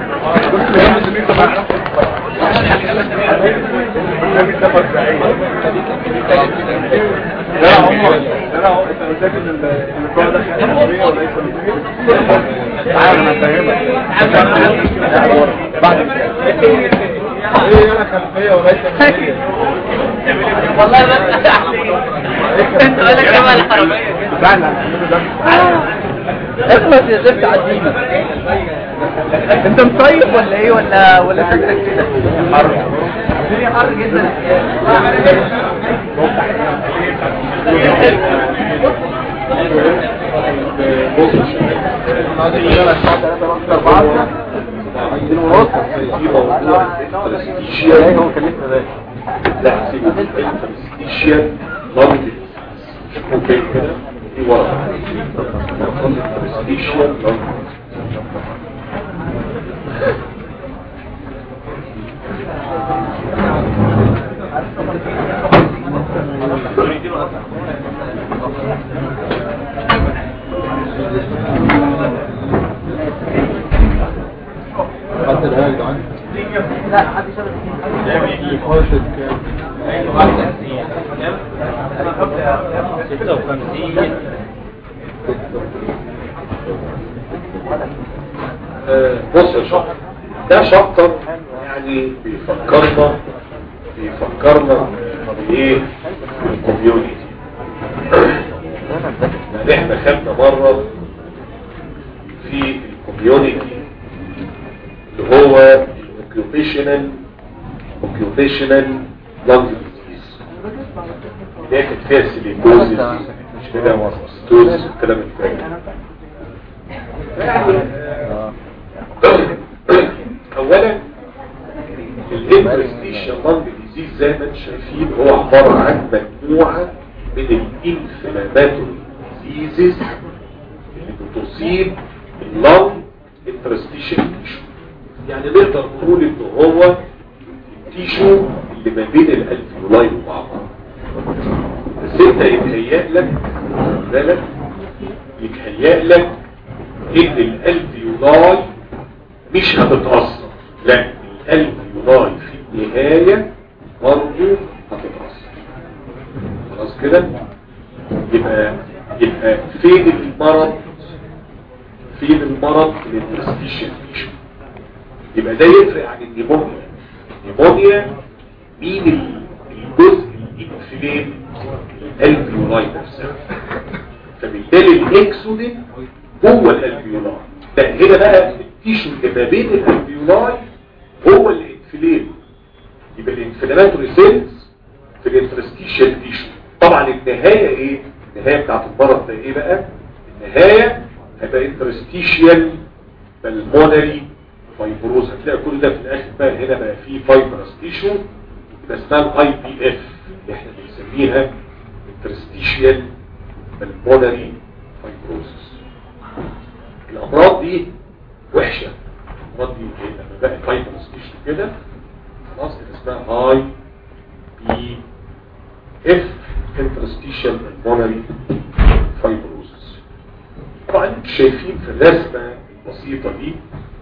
لا عمر لا عمر انت متاكد ان اللقاء ده حقيقي وليس تعال انا افهمك بعد ايه انا خلفيه وليس والله بس انت ولا كمان حرامية فعلا اخلص يا زفت عديمة انت مصيف ولا ايه ولا ولا شكلك كده حر الدنيا حر جدا لا سيبه الانترستيشيال لانج ممكن كده في ورقه الانترستيشيال لانج حتى الهاي ده عندي لا حد شرط اللي خاشد كام آه، بص يا شاطر ده شابتر يعني بيفكرنا بيفكرنا بايه الكوميونيتي يعني احنا خدنا مره في الكوميونيتي اللي هو الاوكيوبيشنال اوكيوبيشنال لانج ديزيز اللي هي كانت فيها سيليكوزيس مش كده وستوزيس والكلام الفارغ اولا الانترستيشن لانج ديزيز زي ما انتم شايفين هو عباره عن مجموعه من الانفلاماتوري ديزيز اللي بتصيب اللانج انترستيشن تيشو يعني نقدر نقول ان هو التيشو اللي ما بين الالفيولاي وبعضها بس انت يتهيأ لك بالك يتهيأ لك ان الالفيولاي مش هتتأثر لا الالفيولاي في النهاية برضه هتتأثر خلاص كده يبقى يبقى فين المرض فين المرض الانترستيشن تيشو يبقى ده يفرق عن النيمونيا النيمونيا مين ال- الجزء الانفلام الالفيولاي نفسها فبالتالي الاكسودين هو الالفيولاي ده هنا بقى التيشو اللي ما بين الالفيولاي هو الانفلام يبقى الانفلاماتوري سيلز في الانترستيشال تيشو طبعا النهايه ايه النهايه بتاعت المرض ده ايه بقى النهايه هيبقى انترستيشال بالمونري فايبروز هتلاقي كل ده في الاخر بقى هنا بقى فيه فايبرس تيشو يبقى اسمها الاي بي اف اللي احنا بنسميها انترستيشال بالمونري فايبروزس الامراض دي وحشه الامراض دي لما بقى فايبرس تيشو كده خلاص كده اسمها هاي بي اف انترستيشال بالمونري فايبروزس طبعا انتوا شايفين في الرسمه البسيطه دي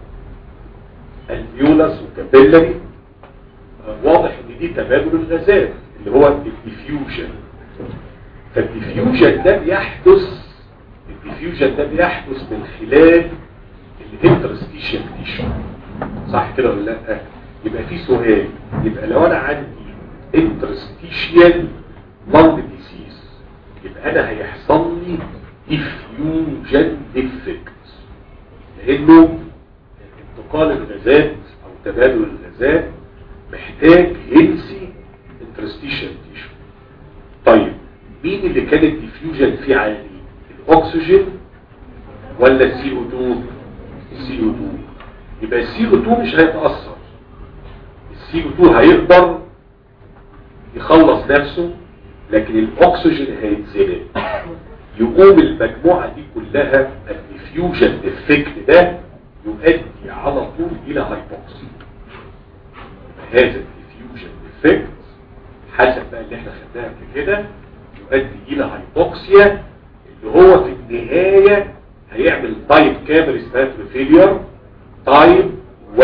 الفيولس وكابيلري واضح ان دي تبادل الغازات اللي هو الديفيوجن فالديفيوجن ده بيحدث الديفيوجن ده بيحدث من خلال الانترستيشن تيشو صح كده ولا لا يبقى في سؤال يبقى لو انا عندي انترستيشيال لانج ديسيز يبقى انا هيحصل لي ديفيوجن ديفكت لانه انتقال الغازات او تبادل الغازات محتاج هيلسي انترستيشن تيشو طيب مين اللي كان الديفيوجن فيه عالي الاكسجين ولا السي او 2 السي او 2 يبقى السي او 2 مش هيتاثر السي او 2 هيقدر يخلص نفسه لكن الاكسجين هيتزنق يقوم المجموعه دي كلها الديفيوجن افكت ده يؤدي على طول الى هايبوكسي هذا الديفيوجن افكت حسب بقى اللي احنا خدناها قبل كده يؤدي الى هايبوكسيا اللي هو في النهايه هيعمل تايب كامل اسمها فيلير تايب 1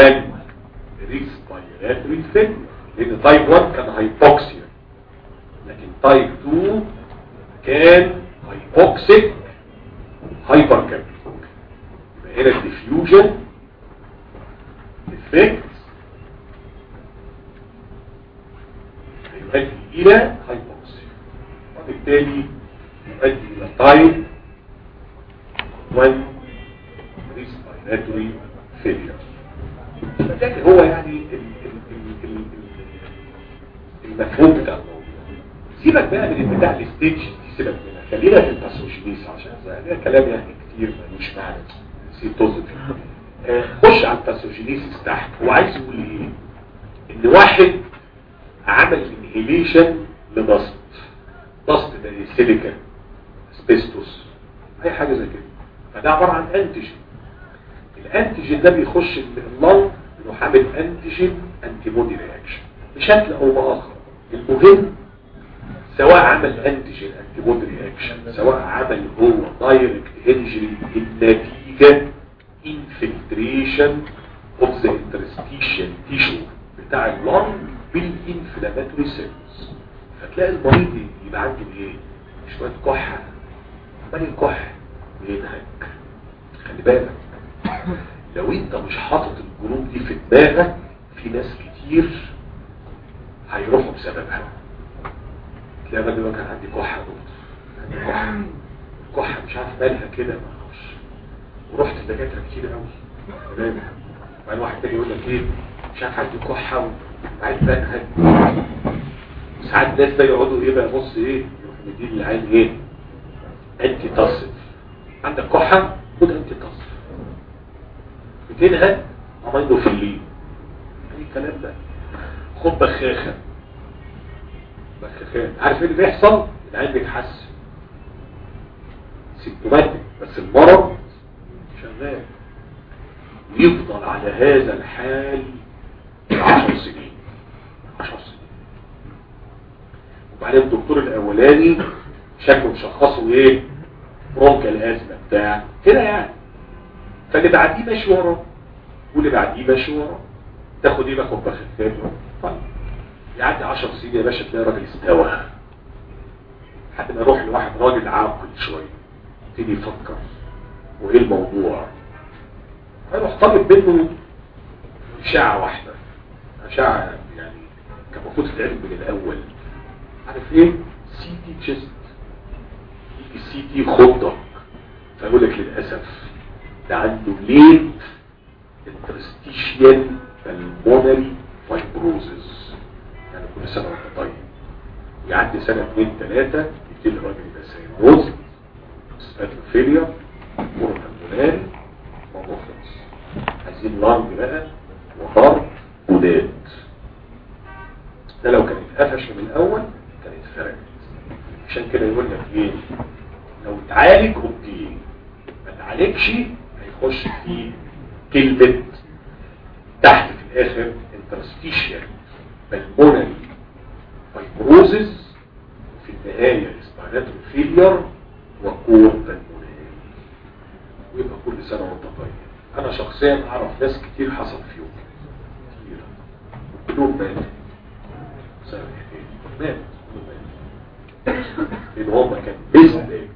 ريسبيراتوري فيلير لان تايب 1 كان هايبوكسيا لكن تايب 2 كان هايبوكسيك هايبر كابيتال يبقى هنا الديفيوجن افكت يؤدي الى هايبوكسيا وبالتالي يؤدي الى تايب 1 ريسبيراتوري فيلير لكن هو يعني ال- ال- ال- ال- ال- المفهوم بتاع الموضوع سيبك بقى من البتاع الستيج دي سيبك منها خلينا في الباثوجينيس عشان ده كلام يعني كتير ملوش معنى نسيت توصل فيه آه، خش على الباثوجينيسيس تحت هو عايز يقول ايه ان واحد عمل انهيليشن لضغط ضغط ده إيه؟ سيليكا سبيستوس اي حاجه زي كده فده عباره عن انتيجين الانتيجين ده بيخش اللنج انه حامل انتيجين انتي بودي رياكشن بشكل او باخر المهم سواء عمل انتيجين انتي بودي رياكشن سواء عمل هو دايركت انجري النتيجه انفلتريشن اوف ذا انترستيشن تيشو بتاع اللنج بالانفلاماتوري سيلز فتلاقي المريض يبقى عنده ايه شويه كحه عمال الكح بينهك خلي بالك لو انت مش حاطط الجروب دي في دماغك في ناس كتير هيروحوا بسببها تلاقي الراجل يقول كان عندي كحه يا دكتور عندي كحه كحه مش عارف مالها كده ما اعرفش ورحت لدكاتره كتير قوي تمام وبعدين واحد تاني يقول لك ايه مش عارف عندي كحه وبعدين بنهج ساعات ناس بقى يقعدوا ايه بقى بص ايه يروح مدين العين ايه انتي تصف عندك كحه خد انتي تصف بتنهج امينو في الليل اي كلام ده خد بخاخه بخاخات عارف ايه اللي بيحصل العين بيتحسن سيمتوماتيك بس المرض شغال يفضل على هذا الحال عشر سنين عشر سنين وبعدين الدكتور الاولاني شكله مشخصه ايه برونكال ازمه بتاع كده يعني فاللي بعديه ماشي وراه واللي بعديه ماشي وراه تاخد ايه باخد بخفات طيب يعدي 10 سنين يا باشا تلاقي راجل استوى لحد ما يروح لواحد راجل عاقل شويه يبتدي يفكر وايه الموضوع هيروح طالب منه اشاعه واحده اشاعه يعني كان المفروض تتعمل من الاول عارف ايه سي تي تشيست يجي السي تي خضك فيقول لك للاسف ده عنده ليت انترستيشيال بالمونري فايبروزز يعني كل سنه وانت طيب يعدي سنه اثنين ثلاثه يبتدي الراجل يبقى سيروز سباتوفيليا مرة الموناري موضوع خلص عايزين لانج بقى وهارت وداد ده لو كانت قفش من الاول كانت فرقت عشان كده يقول لك ايه لو اتعالج اوكي ما اتعالجش هيخش في كلمة تحت في الاخر انترستيشيال بالمونري فايبروزز وفي النهاية اسباناتو فيلير وكور بالمونري ويبقى كل سنة وانت طيب انا شخصيا اعرف ناس كتير حصل فيهم كتير وكلهم ماتوا سنة مات لان هم كان بيزن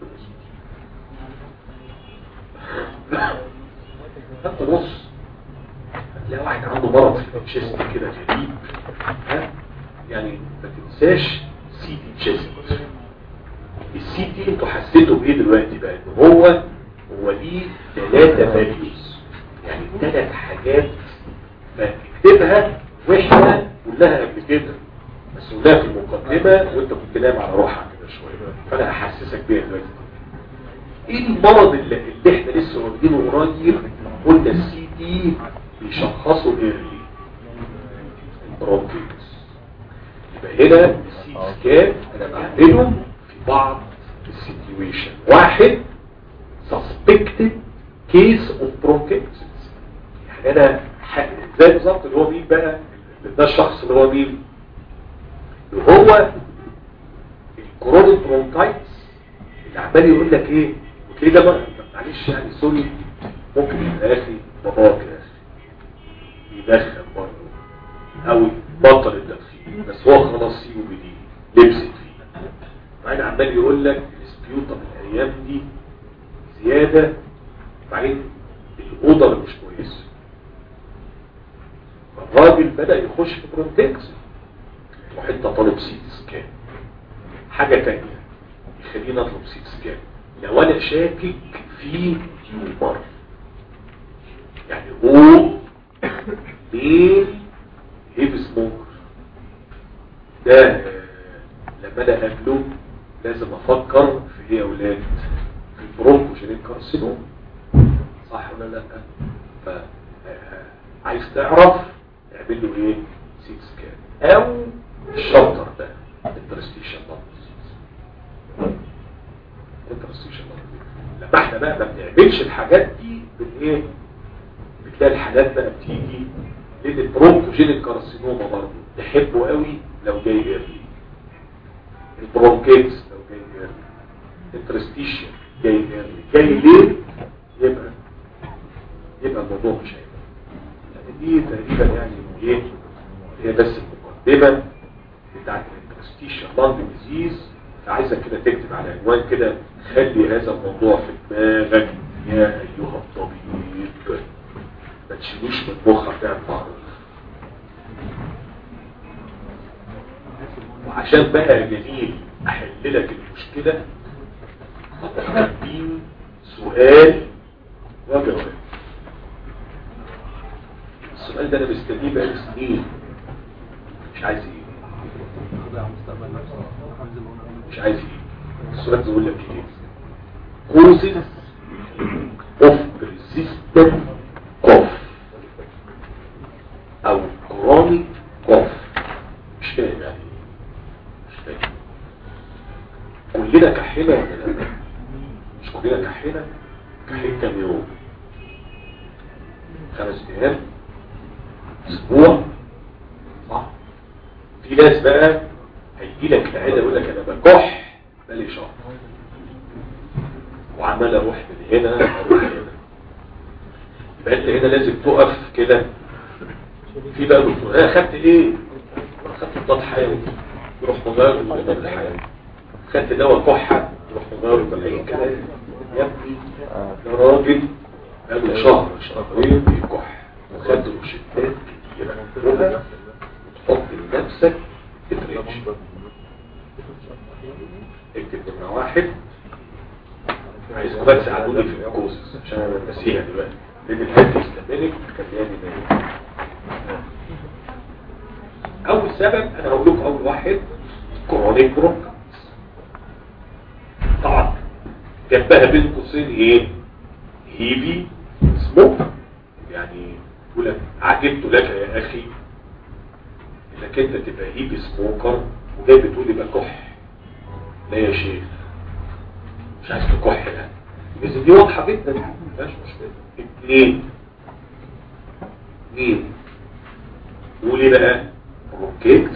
انت بص هتلاقي واحد عنده مرض في الشيست كده غريب ها يعني ما تنساش سي تي تشيست السي تي انتوا حسيتوا بايه دلوقتي بقى ان هو هو ليه ثلاثة فاليوز يعني ثلاث حاجات فاكتبها واحنا قلناها قبل كده بس قلناها في المقدمة وانت كنت نايم على روحك كده شوية فانا هحسسك بيها دلوقتي ايه المرض اللي, اللي احنا لسه واخدينه قريب قلنا السي تي بيشخصوا ايرلي البرونكيتس يبقى هنا السي سكان انا بعمله في بعض السيتويشن واحد suspected case of bronchitis يعني انا ح- زي بالظبط اللي هو مين بقى ده الشخص اللي هو مين اللي هو الكورونيك برونكايتس اللي عمال يقول لك ايه وتلاقيه ده بقى معلش يعني سوري ممكن يبقى يا اخي باباك يا اخي يدخن برضه او بطل التدخين بس هو خلاص سي او بي دي لبست فيه بعدين عمال يقول لك السبيوتم الايام دي زياده بعدين الاوضه اللي مش كويسه الراجل بدا يخش في برونتكس تروح انت طالب سيت سكان حاجه تانية يخليني اطلب سيت سكان لو انا شاكك في تيومر يعني هو مين هيب سموكر ده آه، لما انا اقابله لازم افكر في ايه يا اولاد في البرونكوجينيك كارسينوم صح ولا لا ف آه، عايز تعرف اعمل له ايه سيت سكان او الشلتر ده الترستيشن الترستيشن لما احنا بقى ما بنعملش الحاجات دي بالايه بتلاقي الحاجات بقى بتيجي لان البرونكوجينيك كارسينوما برضه تحبه قوي لو جاي ايرلي البرونكيتس لو جاي ايرلي الترستيشن جاي ايرلي جاي ليه يبقى يبقى الموضوع مش هيبقى يعني دي تقريبا يعني ايه هي بس المقدمه بتاعت الانترستيشن لانج ديزيز عايزك كده تكتب على عنوان كده خلي هذا الموضوع في دماغك يا ايها الطبيب ما تشيلوش من مخك ده معروف وعشان بقى يا جميل احل لك المشكله هتدين سؤال وجواب السؤال ده انا مستنيه بقالي سنين مش عايز ايه مش عايز ايه السؤال ده بيقول لك ايه causes of persistent cough او chronic cough مش فاهم يعني ايه مش فاهم كلنا كحينا ولا لا مش كلنا كحينا كحين كام يوم خمس ايام اسبوع صح في ناس بقى هيجي لك العياده يقول لك انا بكح بقالي شهر وعمال اروح من هنا اروح هنا يبقى انت هنا لازم تقف كده في بقى دكتور انا خدت ايه خدت مضاد حيوي تروح مغير المضاد الحيوي خدت دواء كحه تروح مغير الملايين كده يا ابني ده راجل بقاله شهر شهرين بيكح وخد روشتات كتيره كده وتحط لنفسك تتريش اكتب نمرة واحد عايزكم بقى تساعدوني في الكوزس عشان انا نسيها دلوقتي لان الحد يستمرك خلياني نايم اول سبب انا هقول لكم اول واحد كورونيك برونكايتس طبعا جنبها بين قوسين ايه هيفي سموك يعني يقول لك عجبت لك يا اخي انك انت تبقى هيفي سموكر وجاي بتقول لي بكح لا يا شيخ مش عايز تكح لا بس دي واضحه جدا مفيهاش مشكله اثنين مين قول ايه بقى برونكيتس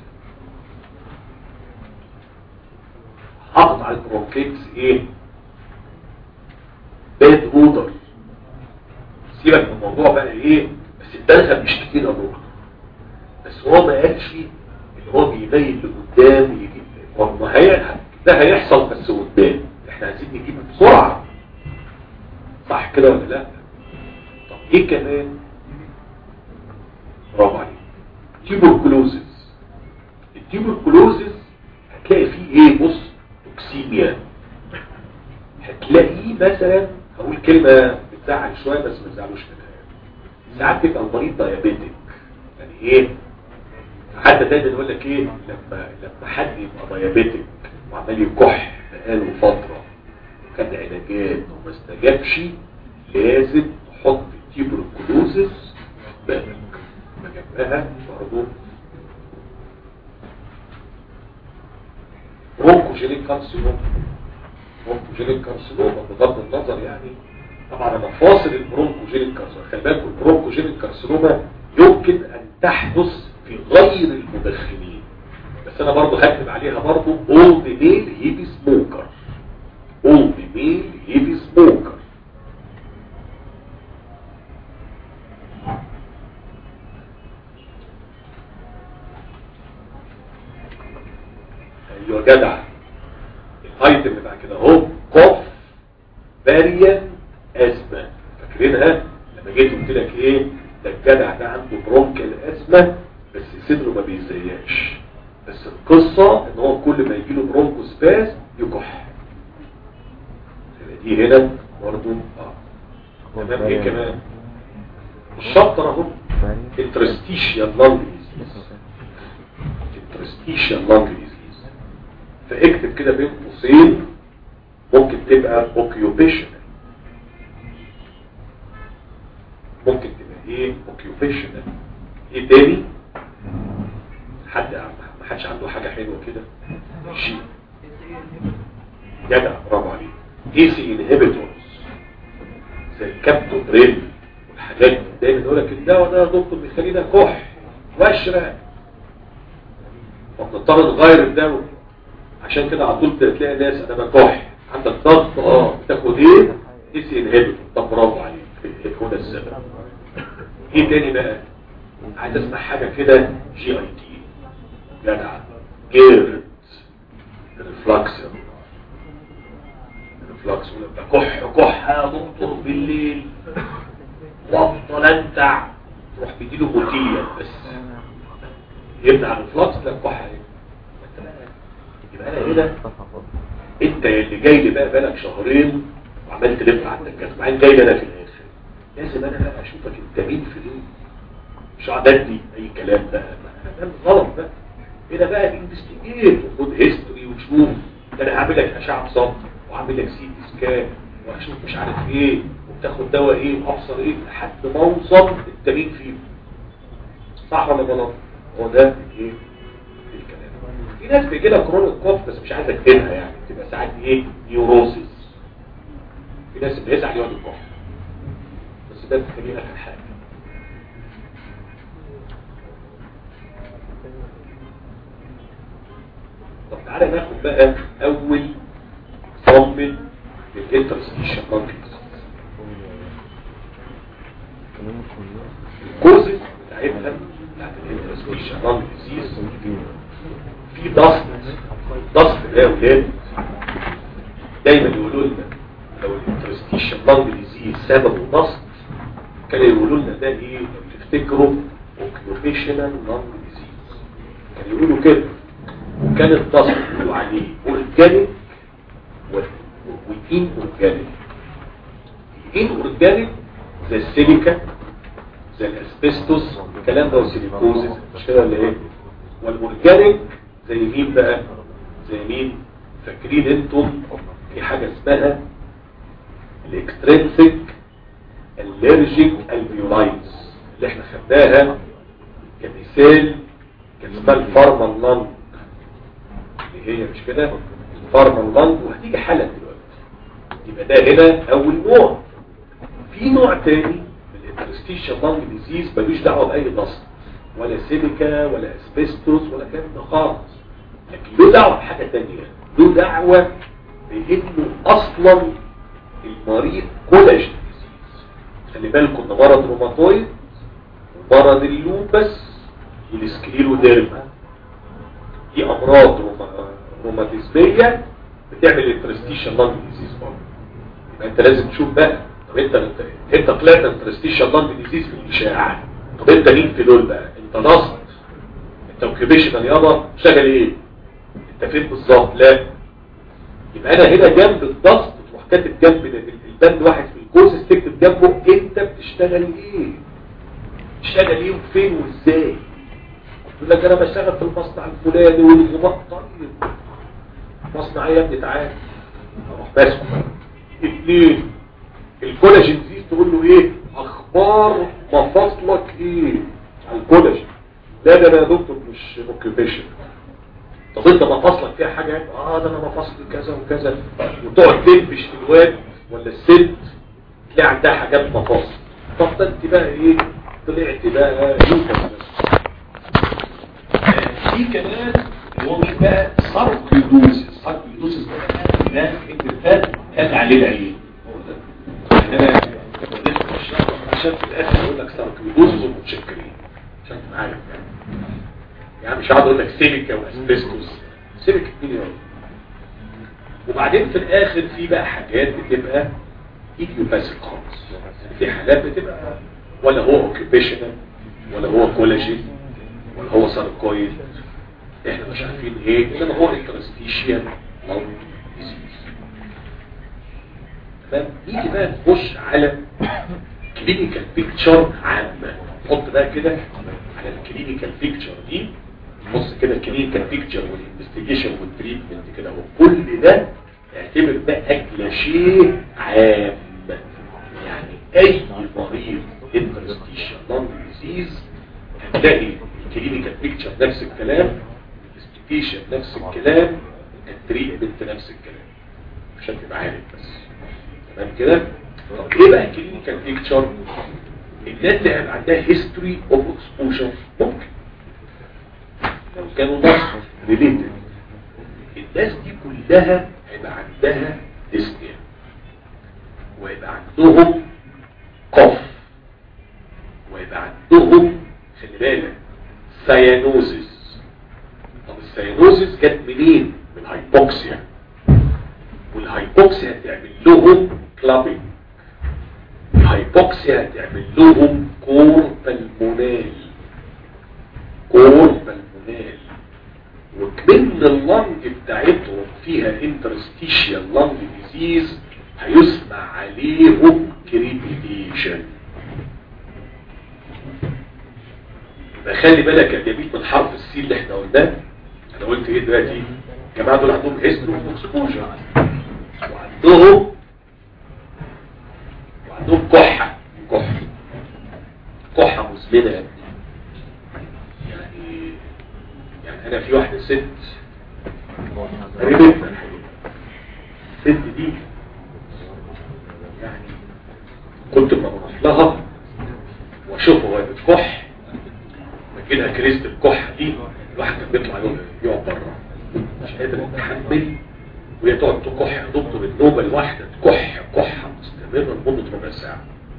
حافظ على البرونكيتس ايه باد اودر سيبك من الموضوع بقى ايه بس الدخل مش كتير يا دكتور بس هو ما قالش ان هو بيبين لقدام يجيب والله هي ده هيحصل بس قدام احنا عايزين نجيب بسرعه صح كده ولا لا طب ايه كمان برافو عليك تيبركلوزز التيبركلوزز هتلاقي فيه ايه بص توكسيميا هتلاقيه مثلا هقول كلمه بتزعل شويه بس ما تزعلوش منها ساعات بيبقى المريض دايابيتك يعني ايه حتى دايما يقول لك ايه لما لما حد يبقى دايابيتك وعمال يكح بقاله فتره وكان علاجات وما استجابش لازم تحط تيبركلوزس بالك ما جنبها برضه برونكوجينيك كارسينوما برونكوجينيك كارسينوما بغض النظر يعني طبعا انا فاصل البرونكوجينيك كارسينوما خلي بالكم البرونكوجينيك كارسينوما يمكن ان تحدث في غير المدخنين بس انا برضه هكتب عليها برضه اولد ميل هيفي سموكر اولد ميل هيفي سموكر ايوه جدع الايتم بتاع كده اهو كوف فاريان ازمه فاكرينها لما جيت قلت لك ايه ده الجدع ده عنده برونكال ازمه بس صدره ما بيزيقش بس القصه ان هو كل ما يجي له برونكوسباز يكح يبقى دي هنا برضه اه تمام ايه كمان الشطر اهو انترستيشيال لانج ديزيز انترستيشيال لانج ديزيز فاكتب كده بين قوسين ممكن تبقى اوكيوبيشنال ممكن تبقى ايه اوكيوبيشنال ايه تاني حد ما حدش عنده حاجه حلوه كده شيء جدع برافو عليك اي سي انهبيتورز زي الكابتوبريل والحاجات دي دايما يقول لك الدواء ده يا دكتور بيخلينا كح واشرق فبنضطر نغير الدواء عشان كده على طول تلاقي ناس انا بكح عندك ضغط اه بتاخد ايه اي سي انهبيتور طب برافو عليك هو ده السبب ايه تاني بقى عايز اسمع حاجه كده جي اي تي جدع جيرد ريفلاكسر ريفلاكس ولا كح كح يا دكتور بالليل وافضل انتع تروح بيديله بوتيه بس يمنع الريفلاكس لا كح ايه يبقى انا هنا انت اللي جاي لي بقى بالك شهرين وعمال تلف على الدكاتره بعدين جاي لي انا في الاخر لازم انا بقى اشوفك انت مين في ايه مش عدد دي اي كلام بقى ده غلط بقى هنا بقى انفستيجيت وخد هيستوري وشوف ده انا هعمل لك اشعه صوت وعامل لك سي تي سكان واشوف مش عارف ايه وبتاخد دواء ايه وابصر ايه لحد ما اوصل انت مين فيه صح ولا غلط هو ده ايه الكلام في ناس بيجي لها كرونيك كوف بس مش عايزه تكتبها يعني بتبقى ساعات ايه نيوروسيس في ناس بيزعل يقعد الكوف بس ده خلينا في الحاجه طب تعالى ناخد بقى اول صامل للانترستيشن مانكيز الكورسز بتاعتها بتاعت الانترستيشن مانكيز في ضغط ضغط ده يا ولاد دايما يقولوا لنا لو الانترستيشن لانج ديزيز سببه ضغط كانوا يقولوا لنا ده ايه لو تفتكروا اوكيوبيشنال لانج ديزيز كانوا يقولوا كده وكان الضغط يقولوا عليه اورجانيك وإن أورجانيك إن أورجانيك زي السيليكا زي الأسبستوس الكلام ده والسيليكوزيس مش كده ولا إيه والأورجانيك زي مين بقى زي مين فاكرين انتم في حاجة اسمها الاكسترينسيك الالرجيك البيولايتس اللي احنا خدناها كمثال كان اسمها الفارما لانج اللي هي مش كده الفارما لانج وهتيجي حالة دلوقتي يبقى ده هنا اول نوع في نوع تاني من الانترستيشن لانج ديزيز ملوش دعوه باي ضغط ولا سيليكا ولا اسبستوس ولا كلام ده خالص لكن له دعوه بحاجه تانية له دعوه بانه اصلا المريض كولاجين ديزيز خلي بالكم ده مرض روماتويد ومرض اللوبس والسكليروديرما دي امراض روما روماتيزميه بتعمل انترستيشن لانج ديزيز برضه يبقى انت لازم تشوف بقى طب انت انت, انت طلعت انترستيشن لانج ديزيز في الاشاعه طب انت مين في دول بقى انت نصت انت اوكيبيشنال يابا شغل ايه انت فين بالظبط لا يبقى انا هنا جنب الضغط تروح كاتب جنب البند واحد في الكورس تكتب جنبه انت بتشتغل ايه بتشتغل ايه وفين وازاي يقول لك انا بشتغل في المصنع الفلاني والغباء طيب مصنع يا ابني تعالى اروح ماسكه اثنين الكولاجين دي تقول له ايه اخبار مفاصلك ايه على الكولاجين لا ده انا يا دكتور مش اوكيبيشن طب انت مفاصلك فيها حاجه اه ده انا مفاصلي كذا وكذا وتقعد تنبش في الواد ولا الست تلاقي عندها حاجات مفاصل طب ده انت بقى ايه طلعت بقى يوكس بس في كمان اللي هو مين بقى ساركيدوسيس ساركيدوسيس ده ده انتفاض كان عليه العين انا عشان في الاخر يقول لك ساركيدوسيس ومتشكرين عشان تبقى عارف يعني يعني مش هقعد اقول لك سيليكا واسبستوس سيبك مين يقول وبعدين في الاخر في بقى حاجات بتبقى ايديوباثيك خالص في حالات بتبقى ولا هو اوكيبيشنال ولا هو كولاجين ولا هو ساركويد احنا مش عارفين ايه انما هو انترستيشيال او ديزيز تمام نيجي بقى نخش على كلينيكال بيكتشر عامه نحط بقى كده على الكلينيكال بيكتشر دي نبص كده الكلينيكال بيكتشر والانفستيجيشن والتريتمنت كده وكل ده اعتبر بقى كلاشيه عام يعني اي مريض انترستيشن لونج ديزيز هتلاقي الكلينيكال بيكتشر نفس الكلام الانفستيجيشن نفس الكلام التريتمنت نفس الكلام عشان تبقى عارف بس تمام كده طب ايه بقى الكلينيكال بيكتشر الناس اللي هيبقى عندها هيستوري اوف اكسبوجر ممكن لو كانوا ناس ريليتد الناس دي كلها هيبقى عندها ديسنيا ويبقى عندهم قف ويبقى عندهم خلي بالك سيانوزيس طب السيانوزيس جت منين؟ من الهايبوكسيا والهايبوكسيا هتعمل لهم كلابينج الهايبوكسيا هتعمل لهم كور بالمونال كور بالمونال وكمان اللنج بتاعتهم فيها انترستيشيال لنج ديزيز هيسمع عليهم كريبيتيشن يبقى خلي بالك يا جميل من حرف السي اللي احنا قلناه انا قلت ايه دلوقتي الجماعه دول عندهم هيسترو اكسبوجر وعندهم وعندهم كحه كحه كحه مزمنه يا ابني يعني يعني انا في واحده ست قريبتنا الحقيقه الست دي يعني كنت لما بروح لها واشوفها وهي بتكح بجيلها كريزة الكحة دي الواحد كان بيطلع يقعد يقعد بره مش قادر يتحمل وهي تقعد تكح يا دكتور النوبة الواحدة تكح كحة مستمرة لمدة ربع ساعة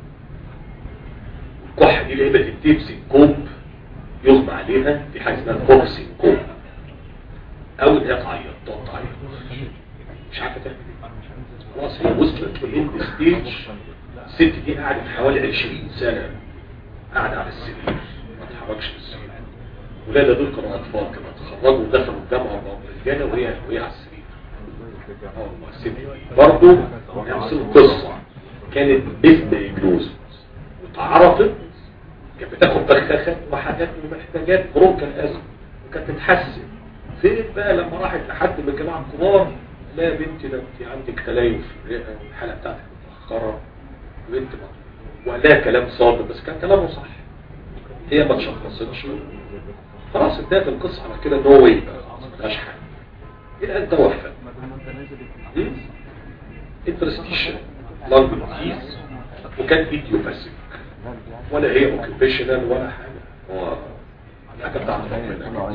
الكحة دي لا اما تنتهي بسنكوب يغمى عليها في حاجة اسمها كوب سنكوب او انها تعيط تقعد تعيط مش عارفة تعمل ايه خلاص هي وصلت للاند ستيج الست دي قعدت حوالي 20 سنة قاعدة على السرير ما تتحركش من السرير ولادها دول كانوا اطفال كانوا اتخرجوا ودخلوا الجامعة وبقوا رجالة وهي وهي على السرير اه والله الست دي برضه نفس القصة كانت مثل دايجنوز واتعرفت كانت بتاخد بخاخات وحاجات ومحتاجات برونكال ازم وكانت تتحسن فين بقى لما راحت لحد من الجماعه الكبار لا يا بنتي ده انت عندك تليف في الرئه والحاله بتاعتك متاخره وانت ما وقال لها كلام صادق بس كان كلامه صح هي ما تشخصتش خلاص انتهت القصه على كده نو واي بقى ما فيهاش حاجه الى ان توفى انترستيشن لانج ديزيز وكان ايديوباثيك ولا هي اوكيبيشنال ولا حاجه هو حاجه بتاعت ربنا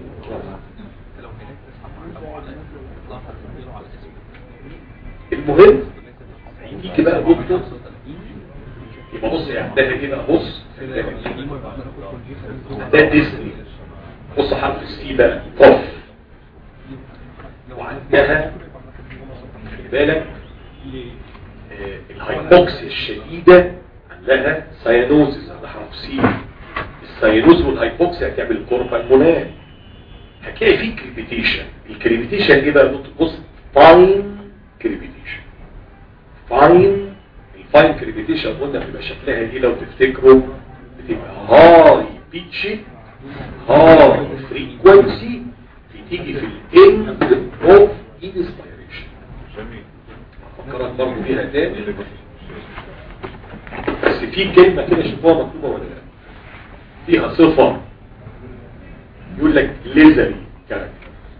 المهم يجي بقى دكتور يبقى بص يعني ده ايه بقى بص ده ديزني بص حرف السي بقى قف وعندها خلي بالك آه، الهايبوكسيا الشديدة عندها سيانوزيس على حرف سي السيانوز والهايبوكسيا هتعمل كوربا المونال هتلاقي فيه كريبيتيشن الكريبيتيشن ايه بقى بص فاين كريبيتيشن فاين الفاين كريبيتيشن قلنا بيبقى شكلها ايه لو تفتكروا بتبقى هاي بيتش هاي فريكوانسي بتيجي في الاند اوف انسبيريشن افكرك برضه فيها تاني بس في كلمة كده شوفوها مكتوبة ولا لا فيها صفة يقول لك ليزري كاركتر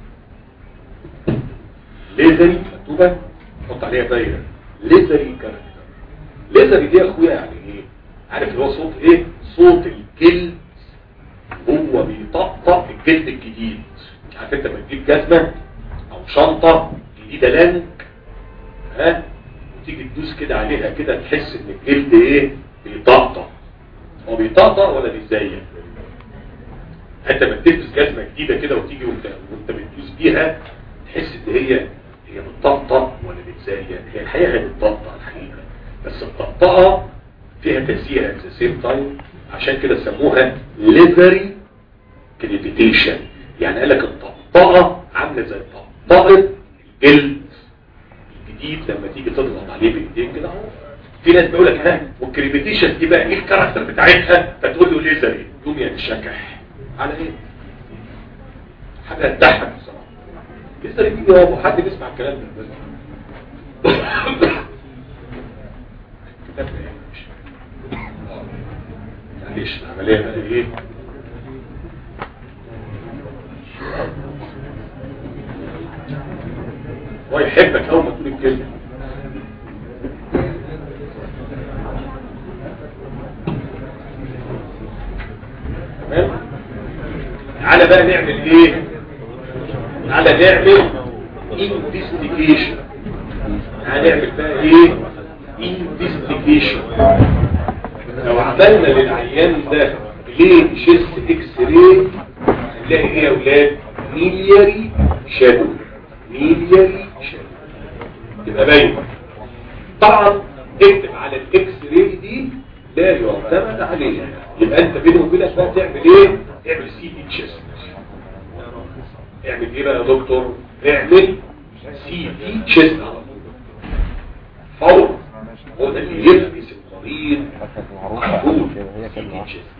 ليزري مكتوبة حط عليها دايرة ليزري كاركتر ليزري دي يا اخويا يعني ايه عارف اللي هو صوت ايه صوت الجلد هو بيطقطق الجلد الجديد عارف انت لما تجيب جزمة او شنطة جديدة لانك ها وتيجي تدوس كده عليها كده تحس ان الجلد ايه بيطقطق هو بيطقطق ولا بيزين انت لما بتلبس جزمه جديده كده وتيجي وانت وانت بتدوس بيها تحس ان هي هي بتطقطق ولا بتزايد هي الحقيقه هي بتطقطق الحقيقه بس الطقطقه فيها تسيير ات ذا سيم تايم عشان كده سموها ليفري كريبيتيشن يعني قال لك الطقطقه عامله زي طقطقه الجلد الجديد لما تيجي تضغط عليه بايديك كده اهو في ناس بيقول لك ها والكريبيتيشن دي بقى ايه الكاركتر بتاعتها فتقول له ليزري يقوم ينشكح على ايه حاجه تضحك بصراحه ليزري دي هو حد بيسمع الكلام ده بس كتاب ايه مش معلش العمليه بقى ايه هو يحبك اول ما تقول الكلمه تمام تعالى بقى نعمل ايه تعالى نعمل انفستيجيشن تعالى نعمل بقى ايه انفستيجيشن لو عملنا للعيان ده ليه شيست اكس راي هنلاقي ايه يا اولاد ميلياري شادو ميلياري شادو تبقى باين طبعا اكتب على الاكس راي دي لا يعتمد عليها يبقى انت بينه وبينك بقى تعمل ايه اعمل سي دي تشيست اعمل ايه بقى يا دكتور اعمل سي دي تشيست على طول فور هو ده اللي يلبس المريض على طول سي دي تشيست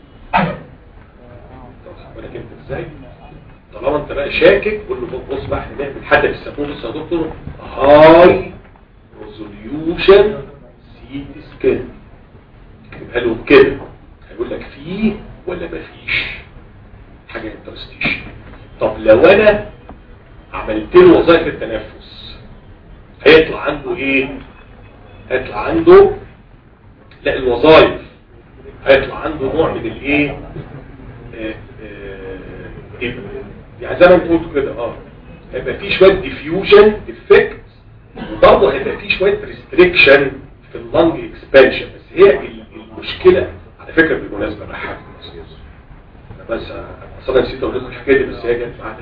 ولكن انت ازاي طالما انت بقى شاكك قول له طب بص بقى احنا نعمل حاجه بيسموه بص يا دكتور هاي ريزوليوشن سي تي سكان اكتبها له كده هيقول لك فيه ولا مفيش حاجه انترستيشن طب لو انا عملت له وظائف التنفس هيطلع عنده ايه هيطلع عنده لا الوظائف هيطلع عنده نوع من الايه آه، آه، يعني زي ما انت قلت كده اه هيبقى في شويه ديفيوجن افكت وبرضه هيبقى في شويه ريستريكشن في اللنج اكسبانشن بس هي المشكله على فكره بالمناسبه بحاجه انا بس اصلا نسيت اقول لكم الحكايه دي بس هي جت معانا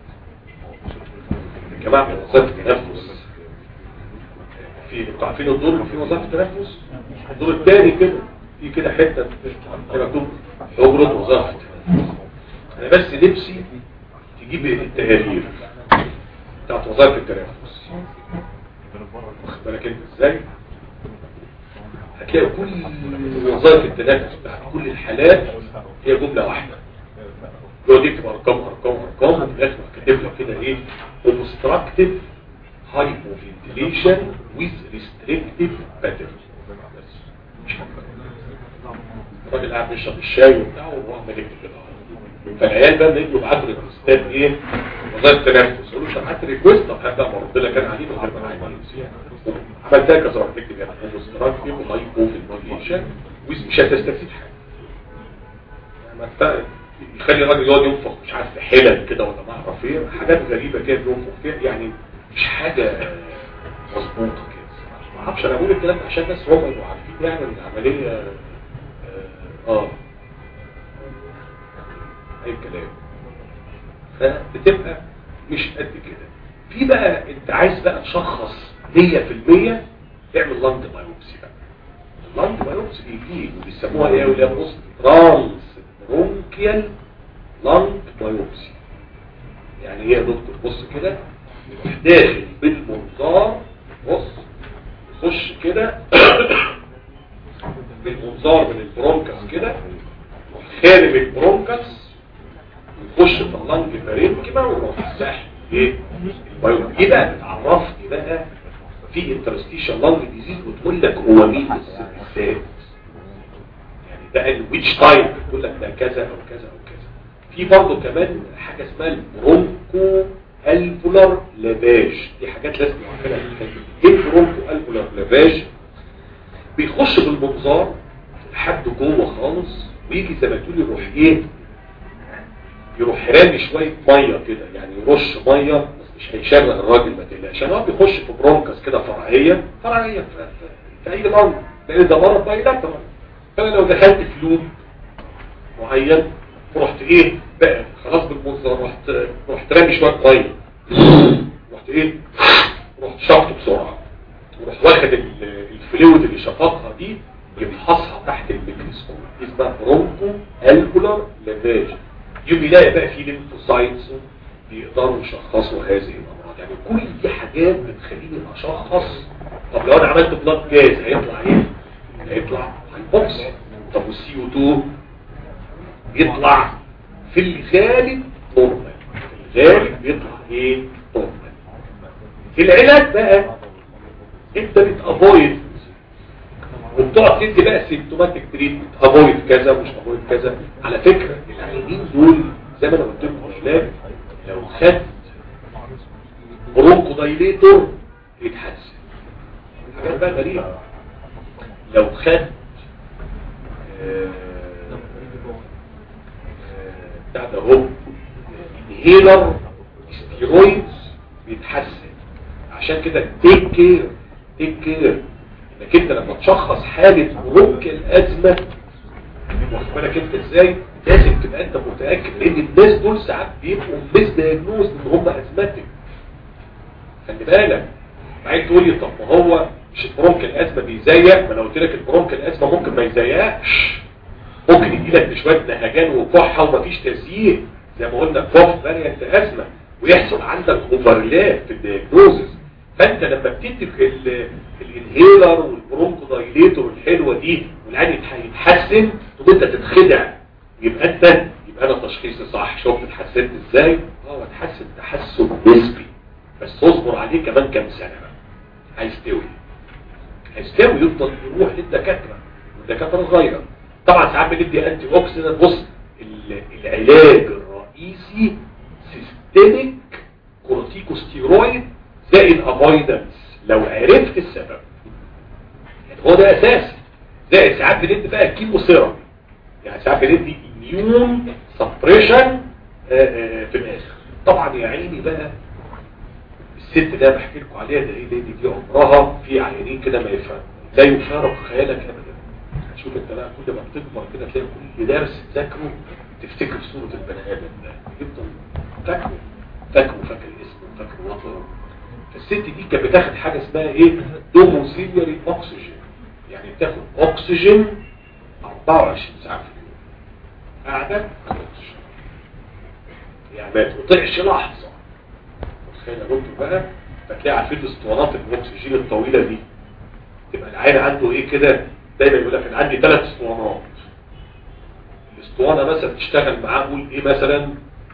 يا جماعه من وظائف التنفس في انتوا عارفين الدور في وظائف التنفس الدور الثاني كده في كده حته كده مكتوب حجره وظائف التنفس انا بس نفسي تجيب التقارير بتاعت وظائف التنفس واخد بالك انت ازاي هتلاقي كل وظائف التنفس بتاعت كل الحالات هي جملة واحدة يقعد يكتب ارقام ارقام ارقام وفي الاخر كاتب لك كده ايه obstructive hypoventilation with restrictive pattern بس مش أكتر. الراجل قاعد بيشرب الشاي وبتاعه وهو عمال يكتب كده فالعيال بقى يجوا يبعتوا ريكوستات ايه وظائف تنفس يقولوا له بعت ريكوست طب هات بقى مرد لك انا عليه من غير ما انا عايز عملتها كذا واحد تكتب يعني obstructive hypoventilation with مش هتستفيد حاجه ما انت يخلي الراجل يقعد ينفخ مش عارف في حلل كده ولا ما اعرف ايه حاجات غريبه كده بينفخ فيها يعني مش حاجه مظبوطه كده ما اعرفش انا بقول الكلام ده عشان بس هم يبقوا عارفين يعني ان العمليه اه, آه. اي كلام فبتبقى مش قد كده في بقى انت عايز بقى تشخص 100% اعمل لانج بايوبسي بقى اللانج بايوبسي بيجي وبيسموها ايه ولا بص ترانس برونكيال لانج بايوبسي يعني ايه يا دكتور بص كده يروح داخل بالمنظار بص يخش كده بالمنظار من البرونكس كده يروح خارج البرونكس يخش في اللنج بارينكما ويروح ساحب ايه البايوبسي ايه بقى بتعرفني بقى في انترستيشن لانج ديزيز وتقول لك هو مين بالذات يعني ده الويتش تايب تقول لك ده كذا او كذا او كذا في برضه كمان حاجه اسمها البرونكو الفولار لافاج دي حاجات لازم نعرفها ايه البرونكو الفولار لافاج بيخش بالمنظار لحد جوه خالص ويجي زي ما تقول يروح ايه يروح رامي شويه ميه كده يعني يرش ميه بس مش هيشغل الراجل ما تقلقش عشان هو بيخش في برونكس كده فرعيه فرعيه في, في, في اي لنج لان ده مرض بايلاترال فانا لو دخلت في لوب معين ورحت ايه بقى خلاص بالمنظر رحت رحت رامي شويه ميه رحت ايه رحت شفطه بسرعه ورحت واخد ال- الفلويد اللي شفطها دي يفحصها تحت الميكروسكوب اسمها برونكو الكولار لافاج يوم يلاقي بقى في ليمفوسايتس بيقدروا يشخصوا هذه الامراض يعني كل دي حاجات بتخليني اشخص طب لو انا عملت بلاد جاز هيطلع ايه هيطلع هيبوكس طب والسي او 2 بيطلع في الغالب نورمال في الغالب بيطلع ايه نورمال العلاج بقى انت بتافويد وبتقعد تدي بقى سيمتوماتيك تريتمنت افويد كذا ومش افويد كذا على فكره العيانين دول زي ما انا قلت لكم علاج لو خدت برونكو دايليتور يتحسن حاجات بقى غريبه لو خدت آه، آه، بتاع ده هو انهيلر ستيرويدز بيتحسن عشان كده تيك كير تيك كير انك انت لما تشخص حالة برونك الازمة واخد بالك انت ازاي لازم تبقى انت متأكد لان الناس دول ساعات بيبقوا مس دايجنوز ان هم ازماتيك خلي بالك بعدين تقول لي طب ما هو مش البرونك الازمة بيزيق ما انا قلت لك البرونك الازمة ممكن ما يزيقش ممكن يجي لك بشويه نهجان وكحه ومفيش تزييق زي ما قلنا كوف فاريانت ازمه ويحصل عندك اوفرلاب في الدياجنوزس فانت لما بتدي ال- الانهيلر والبرونكو دايليتور الحلوه دي والعين يتحسن تقوم انت تتخدع يبقى انت يبقى انا تشخيصي صح شفت اتحسنت ازاي؟ اه اتحسن تحسن نسبي بس اصبر عليه كمان كام سنه بقى هيستوي هيستوي يفضل يروح للدكاتره والدكاتره صغيره طبعا ساعات بندي انتي اوكسيدنت بص ال- العلاج الرئيسي سيستميك كورتيكوستيرويد زائد افويدنس لو عرفت السبب يعني هو ده اساسي زائد ساعات بندي بقى كيمو سيرابي يعني ساعات بندي اميون سبريشن في الاخر طبعا يا عيني بقى الست ده بحكي لكم عليها ده ايه دي, دي عمرها في عيانين كده ما يفهم لا يفارق خيالك ابدا شوف انت بقى كل ما بتكبر كده تلاقي كل درس تذاكره تفتكر صورة البني ادم ده يفضل فاكره فاكره فاكر اسمه فاكر وطنه فالست دي كانت بتاخد حاجة اسمها ايه دوموسيلياري اوكسجين يعني بتاخد اكسجين 24 ساعة في اليوم قاعدة على الاكسجين يعني ما تقطعش لحظة تخيل يا دكتور بقى فتلاقي عارفين الاسطوانات الاكسجين الطويلة دي تبقى العين عنده ايه كده دايما يقول لك انا عندي ثلاث اسطوانات الاسطوانه مثلا تشتغل معاه قول ايه مثلا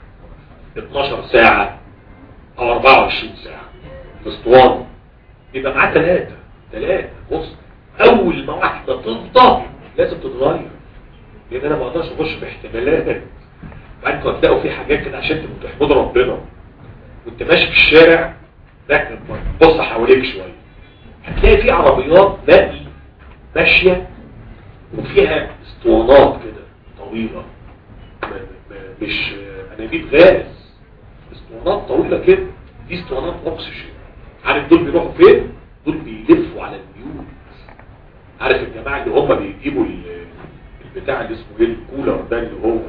12 ساعه او 24 ساعه الاسطوانه يبقى معاه ثلاثه ثلاثه بص اول ما واحده تفضى لازم تتغير لان انا ما اقدرش اخش باحتمالات بعد كده تلاقوا في حاجات كده عشان تبقوا تحمدوا ربنا وانت ماشي في الشارع ركز بص حواليك شويه هتلاقي في عربيات نقل ماشية وفيها اسطوانات كده طويلة م- م- مش انابيب غاز اسطوانات طويلة كده دي اسطوانات اكسجين عارف دول بيروحوا فين دول بيلفوا على البيوت عارف الجماعة اللي هم بيجيبوا ال- البتاع اللي اسمه ايه الكولر ده اللي هو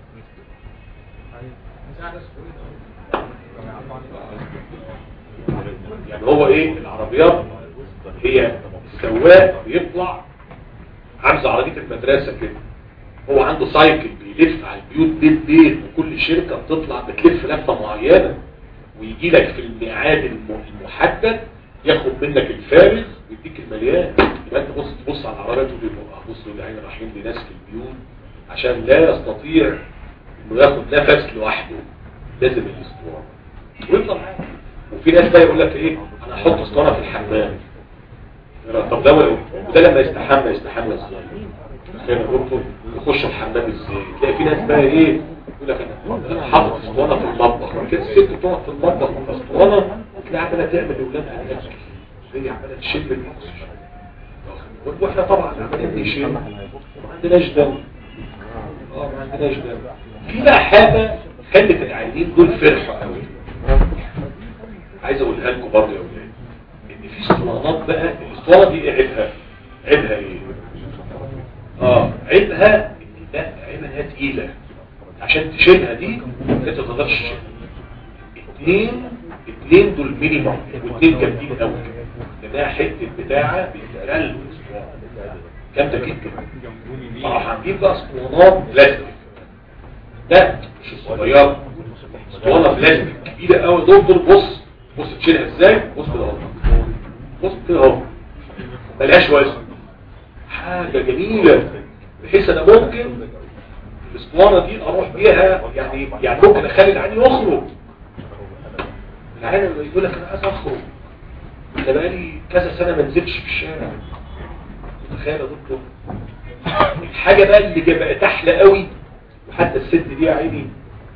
يعني هو ايه العربيات هي السواق بيطلع عامل عربية المدرسة كده هو عنده سايكل بيلف على البيوت بيت بيت وكل شركة بتطلع بتلف لفة معينة ويجي لك في الميعاد الم- المحدد ياخد منك الفارغ ويديك المليان يبقى انت بص تبص على العربيات وتقول له بص له العين رايحين لناس في البيوت عشان لا يستطيع انه ياخد نفس لوحده لازم الاسطوانه ويفضل معاه وفي ناس بقى يقول لك ايه انا احط اسطوانه في الحمام طب ده ولو- وده لما يستحمى يستحمى ازاي تخيل يا دكتور يخش الحمام ازاي تلاقي في ناس بقى ايه يقول لك انا أنا حاطط اسطوانه في المطبخ كده الست تقعد في المطبخ اسطوانه تلاقي عماله تعمل لاولادها الاكل هي عماله تشم الاكسجين واحنا طبعا عمالين نشم ما عندناش دم اه ما عندناش دم في بقى حاجه خلت العيانين دول فرحوا قوي عايز اقولها لكم برضه يا اولاد ان في اسطوانات بقى الاسطوانه دي ايه عيبها عيبها ايه اه عيبها ان لا عيبها انها تقيله عشان تشيلها دي انت ما تقدرش تشيلها اتنين اتنين دول مينيمم واتنين جامدين قوي لانها حته بتاعه بتتقل كام تكيد كده فراح هنجيب بقى اسطوانات بلاستيك ده مش الصغيره اسطوانه بلاستيك كبيره قوي دكتور بص بص تشيلها ازاي بص كده اهو بص كده اهو ملهاش وزن حاجه جميله بحيث انا ممكن الاسطوانه دي اروح بيها يعني يعني ممكن اخلي العين يخرج العين يقول لك انا عايز اخرج انا بقالي كذا سنه ما نزلتش في الشارع متخيل يا دكتور الحاجه بقى اللي بقت احلى قوي وحتى الست دي يا عيني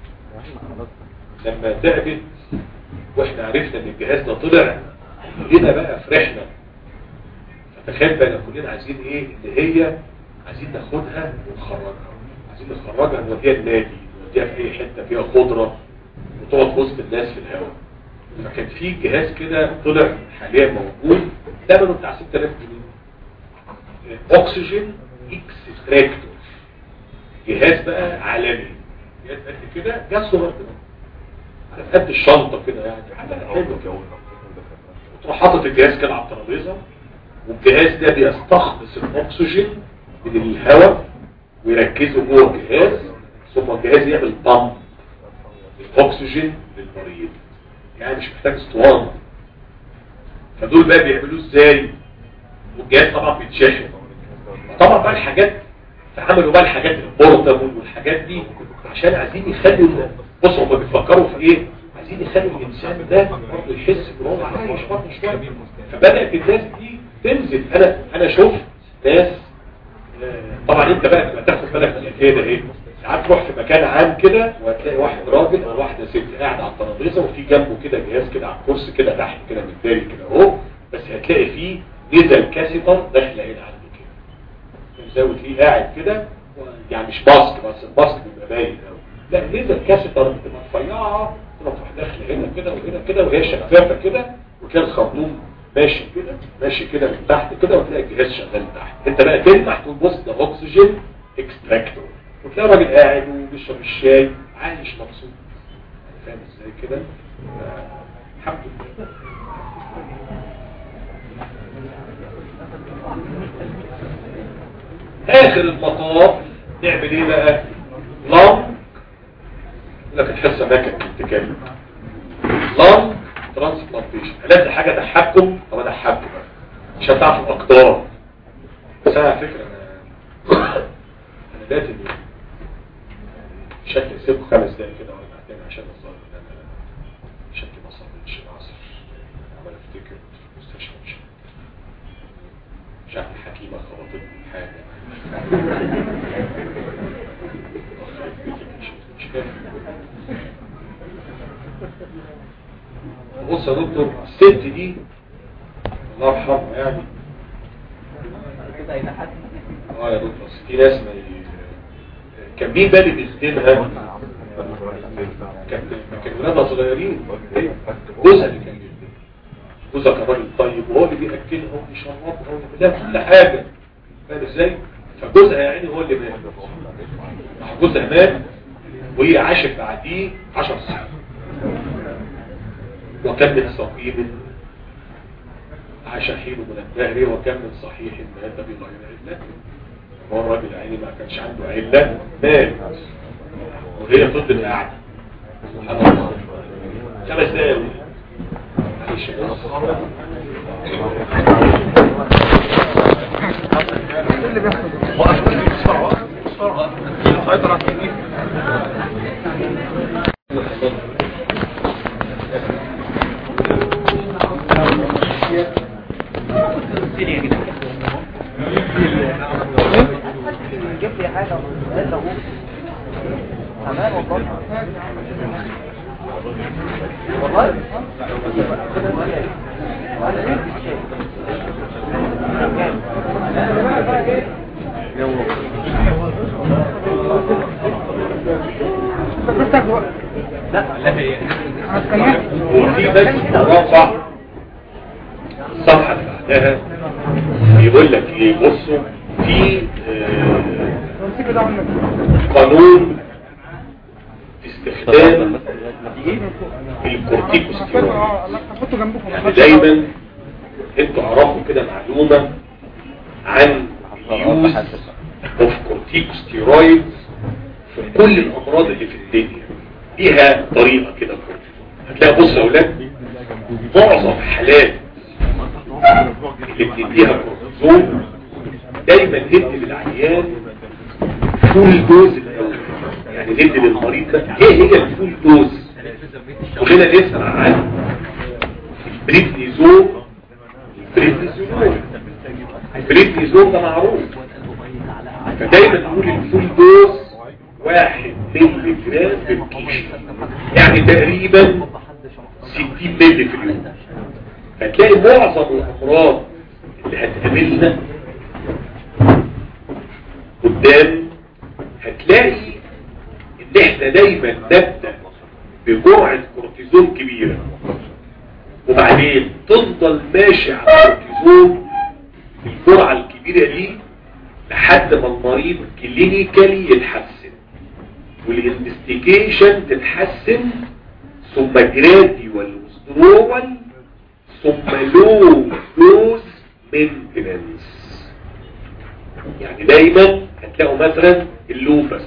لما تعبت واحنا عرفنا ان الجهاز ده طلع كلنا بقى فرحنا فتخيل بقى كلنا عايزين ايه اللي هي عايزين ناخدها ونخرجها عايزين نخرجها نوديها النادي نوديها في اي حته فيها خضره وتقعد وسط الناس في الهواء فكان في جهاز كده طلع حاليا موجود ثمنه بتاع 6000 جنيه اكسجين اكستراكتور جهاز بقى عالمي جهاز قد كده جهاز صغير كده على قد الشنطه كده يعني حاجه حلوه كده وتروح حاطط الجهاز كده على الترابيزه والجهاز ده بيستخلص الاكسجين من الهواء ويركزه جوه الجهاز ثم الجهاز يعمل بامب الاكسجين للمريض يعني مش محتاج اسطوانه فدول بقى بيعملوه ازاي والجهاز طبعا بيتشحن طبعا بقى الحاجات فعملوا بقى الحاجات البورتابل والحاجات دي عشان عايزين يخلوا بصوا هم بيفكروا في ايه عايزين يخلوا الانسان ده برضه يحس ان هو عايش برضه شويه فبدات الناس دي تنزل انا انا شفت ناس طبعا انت بقى تبقى تاخد بالك من الحكايه ده ايه ساعات تروح في مكان عام كده وهتلاقي واحد راجل او واحده ست قاعده على الترابيزه وفي جنبه كده جهاز كده على الكرسي كده تحت كده متداري كده اهو بس هتلاقي فيه نزل كاسيتر داخله هنا عنده كده زي وتلاقيه قاعد كده يعني مش ماسك بس الماسك بيبقى باين قوي لا نزل كاسيتر بتبقى رفيعه تروح داخله هنا كده وهنا كده وهي شفافه كده وتلاقي الخرطوم ماشي كده ماشي كده من تحت كده وتلاقي الجهاز شغال تحت انت بقى تلمح تقول بص ده اكسجين اكستراكتور وتلاقي راجل قاعد وبيشرب الشاي عايش مبسوط فاهم ازاي كده الحمد لله اخر المطاف نعمل ايه بقى لونج لك تحس اماكن الاتكال لونج ترانسبلانتيشن هلاقي حاجه تحكم طب اضحككم بقى مش هتعرف الاقدار بس انا على فكره انا انا لازم شكل سيبكم خمس دقايق كده ولا بعدين عشان الظاهر ان انا شكلي ما صليتش العصر عمال افتكر في المستشفى مش مش عارف الحكيمه خبطتني حاجه مش فاهم بص يا دكتور الست دي الله يرحمها يعني اه يا دكتور بس في ناس ما ي... كان مين بقى اللي بيخدمها كان كان ولادها صغيرين جوزها اللي كان بيخدمها جوزها كان راجل طيب وهو اللي بياكلها وبيشربها وبيعمل لها كل حاجه فاهم ازاي فجوزها يا عيني هو اللي مات جوزها مات وهي عاشت بعديه 10 سنين وكم من سقيم عاش حين من الدهر وكم من صحيح مات بغير علة هو الراجل عيني ما كانش عنده علة مات وهي فضلت قاعدة سبحان الله خمس دقايق معلش اللي بيحصل وقف بسرعة وقف بسرعة سيطر على التكليف جيب لي حاجة تمام والله والله لا وفي بس مرافع الصفحة اللي بعدها بيقول لك ايه بصوا في آه، قانون استخدام الكورتيكوستيرويد حطوا جنبكم يعني دايما انتوا عرفوا كده معلومة عن اليوز اوف كورتيكوستيرويد في كل الامراض اللي في الدنيا ليها طريقة كده الكورتيكو هتلاقي بص يا اولاد معظم حالات اللي بتديها كورتيزون دايما ندي للعيان فول دوز الاول يعني ندي للمريض ده ايه هي الفول دوز كلنا نسمع عن البريدنيزون البريدنيزون البريدنيزون ده معروف فدايما نقول الفول دوز واحد ملي جرام بالكيشو يعني تقريبا 60 ملي في اليوم هتلاقي معظم الامراض اللي هتقابلنا قدام هتلاقي ان احنا دايما نبدأ بجرعة كورتيزون كبيرة وبعدين تفضل ماشي على الكورتيزون الجرعة الكبيرة دي لحد ما المريض كلينيكالي يتحسن والانفستيجيشن تتحسن ثم جراديوال وسترول ثم لو دوز مينتننس يعني دايما هتلاقوا مثلا اللوبس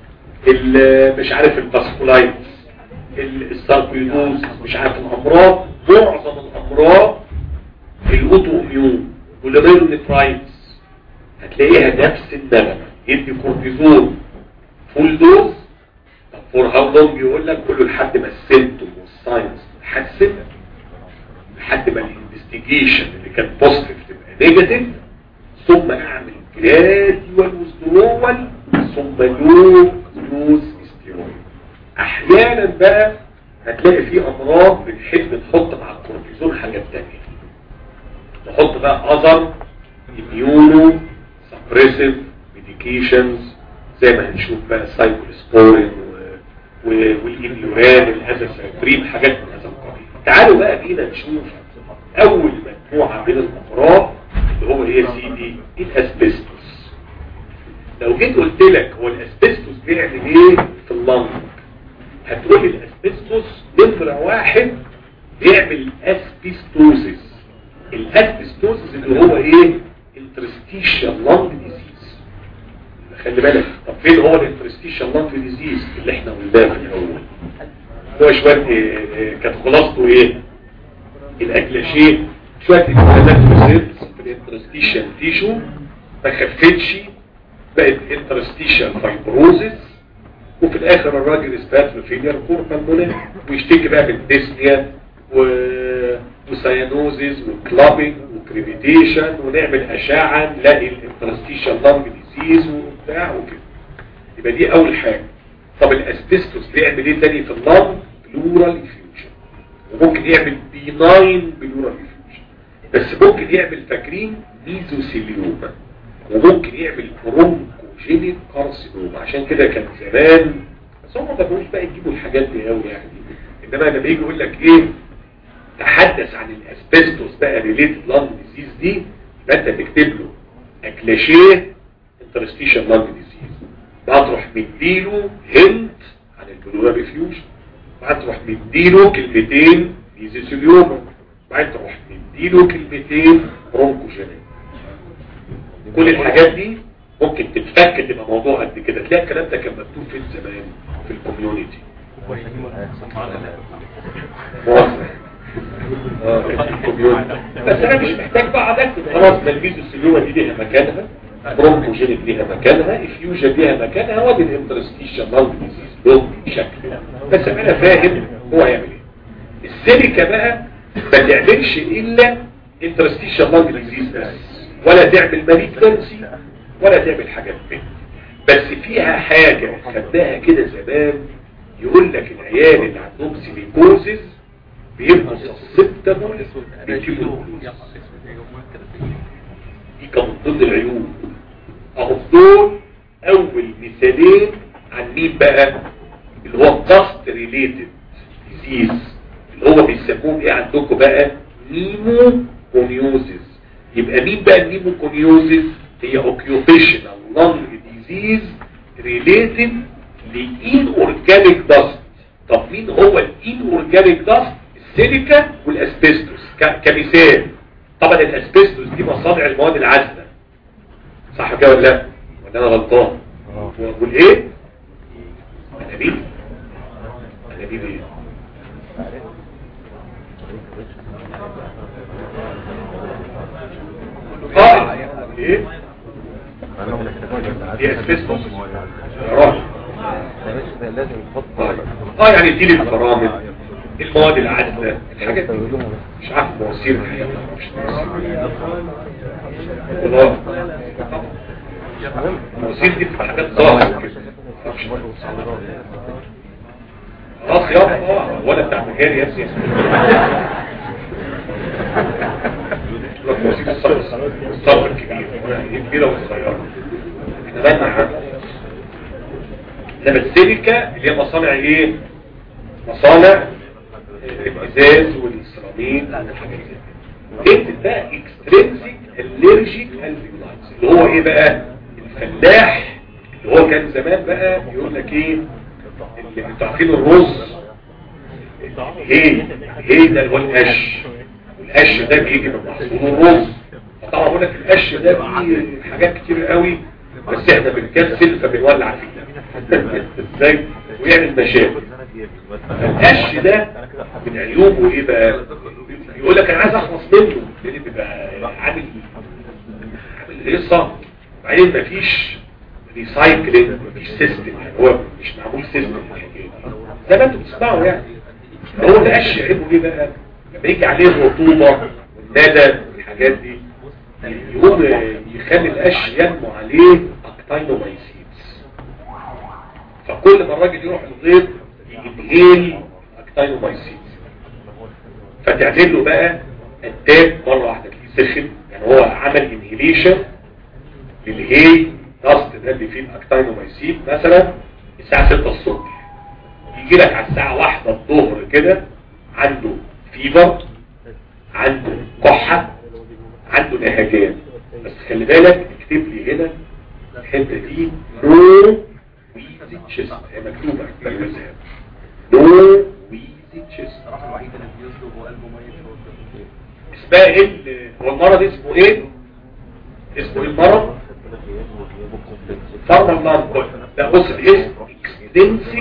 ال- مش عارف الباسكولايتس الساركويدوز مش عارف الامراض معظم الامراض الاوتو اميون والميرونيفرايتس هتلاقيها نفس النغمه يدي كورتيزون فول دوز طب فور هاو لونج يقول لك كله لحد ما السيمتوم والساينس تتحسن لحد ما الانفستيجيشن اللي كان بوزيتيف تبقى نيجاتيف ثم اعمل جراديوال وسترول ثم لو دوز ستيرويد احيانا بقى هتلاقي في امراض بنحب نحط مع الكورتيزون حاجات تانية نحط بقى اذر immuno suppressive medications زي ما هنشوف بقى سايكلوسبورين والإميوران الازاسيترين حاجات من هذا القبيل تعالوا بقى بينا نشوف اول مجموعة من الامراض اللي هو هي سي دي الاسبستوس لو جيت قلت لك هو الاسبستوس بيعمل ايه في اللنج هتقول لي الاسبستوس نمرة واحد بيعمل اسبستوزس الاسبستوزس اللي هو ايه انترستيشال لانج ديزيز خلي بالك طب فين هو الانترستيشال لانج ديزيز اللي احنا قلناه في الاول هو شويه إيه إيه كانت خلاصته ايه الاكلاشيه شويه انفلامات في في الانترستيشال تيشو ما خفتش بقت انترستيشال فايبروزس وفي الاخر الراجل اثبات له فيلير كور بالمونال ويشتكي بقى من ديسنيا و... وسيانوزيز وكلابينج وكريفيتيشن ونعمل اشعه نلاقي الانترستيشال لانج ديزيز وبتاع وكده يبقى دي اول حاجه طب الاسبستوس بيعمل ايه تاني في اللنج بلورال افيوجن وممكن يعمل بيناين بلورال افيوجن بس ممكن يعمل فاكرين ميزوسيليوما وممكن يعمل برونكوجينيك كارسينوما عشان كده كان زمان بس هم ما بقوش بقى يجيبوا الحاجات دي قوي يعني انما لما يجي يقول لك ايه تحدث عن الاسبستوس بقى ريليتد لانج ديزيز دي يبقى انت تكتب له اكلاشيه انترستيشن لانج ديزيز بقى تروح مديله هنت عن البلورال ريفيوجن بعد تروح مديله كلمتين ميزيسيليوما بعد تروح مديله كلمتين برونكوجينيك كل الحاجات دي ممكن تتفك تبقى موضوع قد كده تلاقي الكلام ده كان مكتوب في زمان في الكوميونتي موافق آه، في الكوميونتي. بس انا مش محتاج بقى اكتب خلاص تلبيس السلومه دي ليها مكانها برونكوجينيك ليها مكانها افيوجن ليها مكانها وادي الانترستيشن لانج ديزيز له شكل بس انا فاهم هو هيعمل ايه السيليكا بقى ما تعملش الا انترستيشن لانج ديزيز بس ولا تعمل ماليجنسي ولا تعمل حاجات تانية بس فيها حاجة خدناها كده زمان يقول لك العيال اللي عندهم سيليكوزز بيبقوا سسبتبل للتيوبركلوز دي كان من ضمن العيوب اهو دول اول مثالين عن مين بقى اللي هو الضغط ريليتد ديزيز اللي هو بيسموه ايه عندكم بقى نيمو كونيوزيس يبقى مين بقى النيمو كونيوزيس هي occupational lung disease related لإن organic dust مين هو الان اورجانيك داست السيليكا والاسبستوس ك- كمثال طبعا الاسبستوس دي مصادر المواد العازله صح كده ولا لا ولا انا غلطان والايه انابيب انابيب ايه اه ايه دي اسبستوس يا راجل لازم تحط اه يعني دي البرامج المواد العازله الحاجات دي مش عارف مواسير الحقيقه ما اعرفش والله مواسير دي بتبقى حاجات ظاهره كده ما اعرفش خلاص يابا اه ولا بتاع مجاري يا سيدي مواسير الصرف الصرف الكبير دي كبيره والصغيره احنا بالنا عنها انما السيليكا اللي هي مصانع ايه مصانع الازاز والسيراميك والحاجات دي انت بقى اكسترينسيك الرجيك الفيولايتس اللي هو ايه بقى الفلاح اللي هو كان زمان بقى يقول لك ايه اللي انتوا عارفين الرز هي هي ده اللي هو القش والقش ده بيجي من محصول الرز فطبعا بقول لك القش ده فيه حاجات كتير قوي بس احنا بنكسل فبنولع فيه ازاي ويعمل مشاكل القش ده من عيوبه ايه بقى يقول لك انا عايز اخلص منه لان بيبقى عامل عامل هيصه بعدين مفيش ريسايكلينج مفيش سيستم يعني هو مش معمول سيستم زي ما انتوا بتسمعوا يعني هو القش عيبه ايه بقى لما يجي عليه الرطوبه والندى والحاجات دي يقوم يخلي القش ينمو عليه اكتاينومايسيتس فكل ما الراجل يروح الغيط ينهيل اكتاينومايسيتس فتعمل له بقى اتاك مره واحده تلاقيه سخن يعني هو عمل انهيليشن للهي داست ده اللي فيه الاكتاينومايسيت مثلا الساعه 6 الصبح يجي لك على الساعه 1 الظهر كده عنده فيفر عنده كحه عنده نهجان بس خلي بالك اكتب لي هنا الحته دي نو ويزي تشيست هي مكتوبه بالمزهر نو ويزي تشيست الصراحه الوحيد اللي بيصدق وقلبه ميت هو اسمها ايه ال- هو المرض اسمه ايه اسمه ايه المرض فارما المرض لا بص الاسم اكستنسيك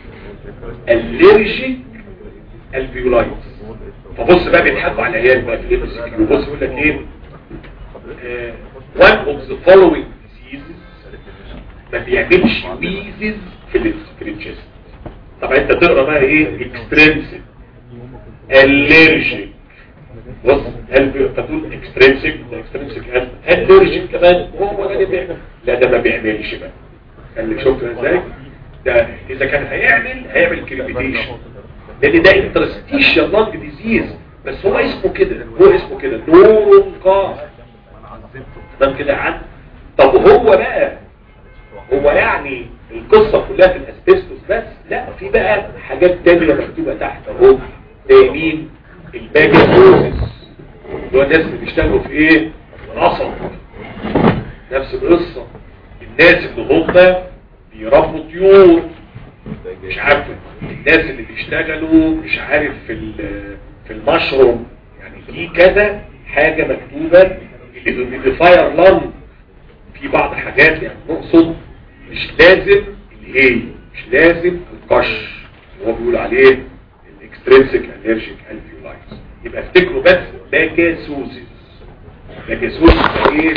الرجيك الفيولايتس فبص بقى بيضحكوا على العيال بقى في الام سي كيو بص يقول لك ايه آه، one of the following diseases ما بيعملش ويزز في ال في الجسم طبعا انت تقرا بقى ايه اكسترنسيك الرجيك بص هل تقول اكسترنسيك ده اكسترنسيك الرجيك كمان هو ده اللي بيعمل لا ده ما بيعملش بقى اللي شفت ازاي ده اذا كان هيعمل هيعمل كريبيتيشن لان ده انترستيشن لانج ديزيز بس هو اسمه كده هو اسمه كده نورونكار تمام كده يا عم طب هو بقى هو يعني القصة كلها في الاسبستوس بس لا في بقى حاجات تانية مكتوبة تحت اهو زي مين الباجاسوزس اللي هو الناس اللي بيشتغلوا في ايه القصب نفس القصة الناس اللي هم بيربوا طيور مش عارف الناس اللي بيشتغلوا مش عارف في ال- في المشروم يعني في كذا حاجة مكتوبة اللي بيديفاير لان في بعض حاجات يعني نقصد مش لازم الهي مش لازم القش اللي هو بيقول عليه الاكسترنسيك الرجيك الفيولايتس يبقى افتكروا بس باجاسوزيس باجاسوزيس ده ايه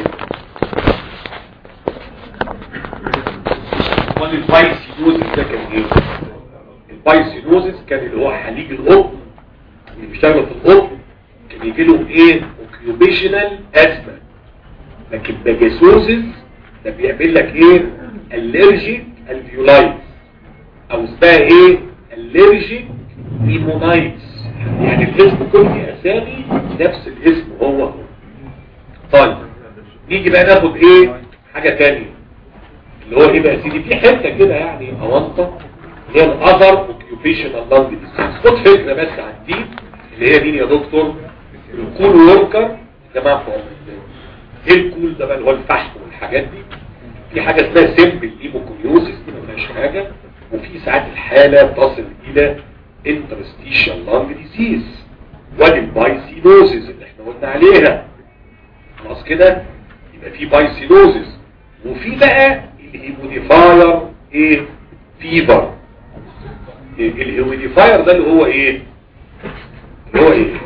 امال البايسينوزيس ده كان ايه البايسينوزيس كان اللي هو حليج القطن اللي بيشتغل في القطن كان يجي لهم ايه اوكيوبيشنال ازمه لكن باجاسوزيس ده بيعمل لك ايه الرجيك الفيولايتس او اسمها ايه الرجيك نيمونايتس يعني الاسم كله اسامي نفس الاسم هو هو طيب نيجي بقى ناخد ايه حاجة تانية اللي هو ايه بقى يا سيدي في حتة كده يعني اوانطة اللي هي الاذر اوكيوبيشنال لانج ديزيز خد فكرة بس عن دي اللي هي مين يا دكتور الكول وركر يا جماعة فوق ايه الكول ده بقى اللي هو الفحم والحاجات دي في حاجة اسمها سيمبل ايموكونيوزيس دي ما فيهاش حاجة وفي ساعات الحالة تصل الى interstitial lung disease وادي البايسينوزيس اللي احنا قلنا عليها خلاص كده يبقى في بايسينوزيس وفي بقى الهيموديفاير ايه فيفر الهيموديفاير ده اللي هو ايه اللي هو ايه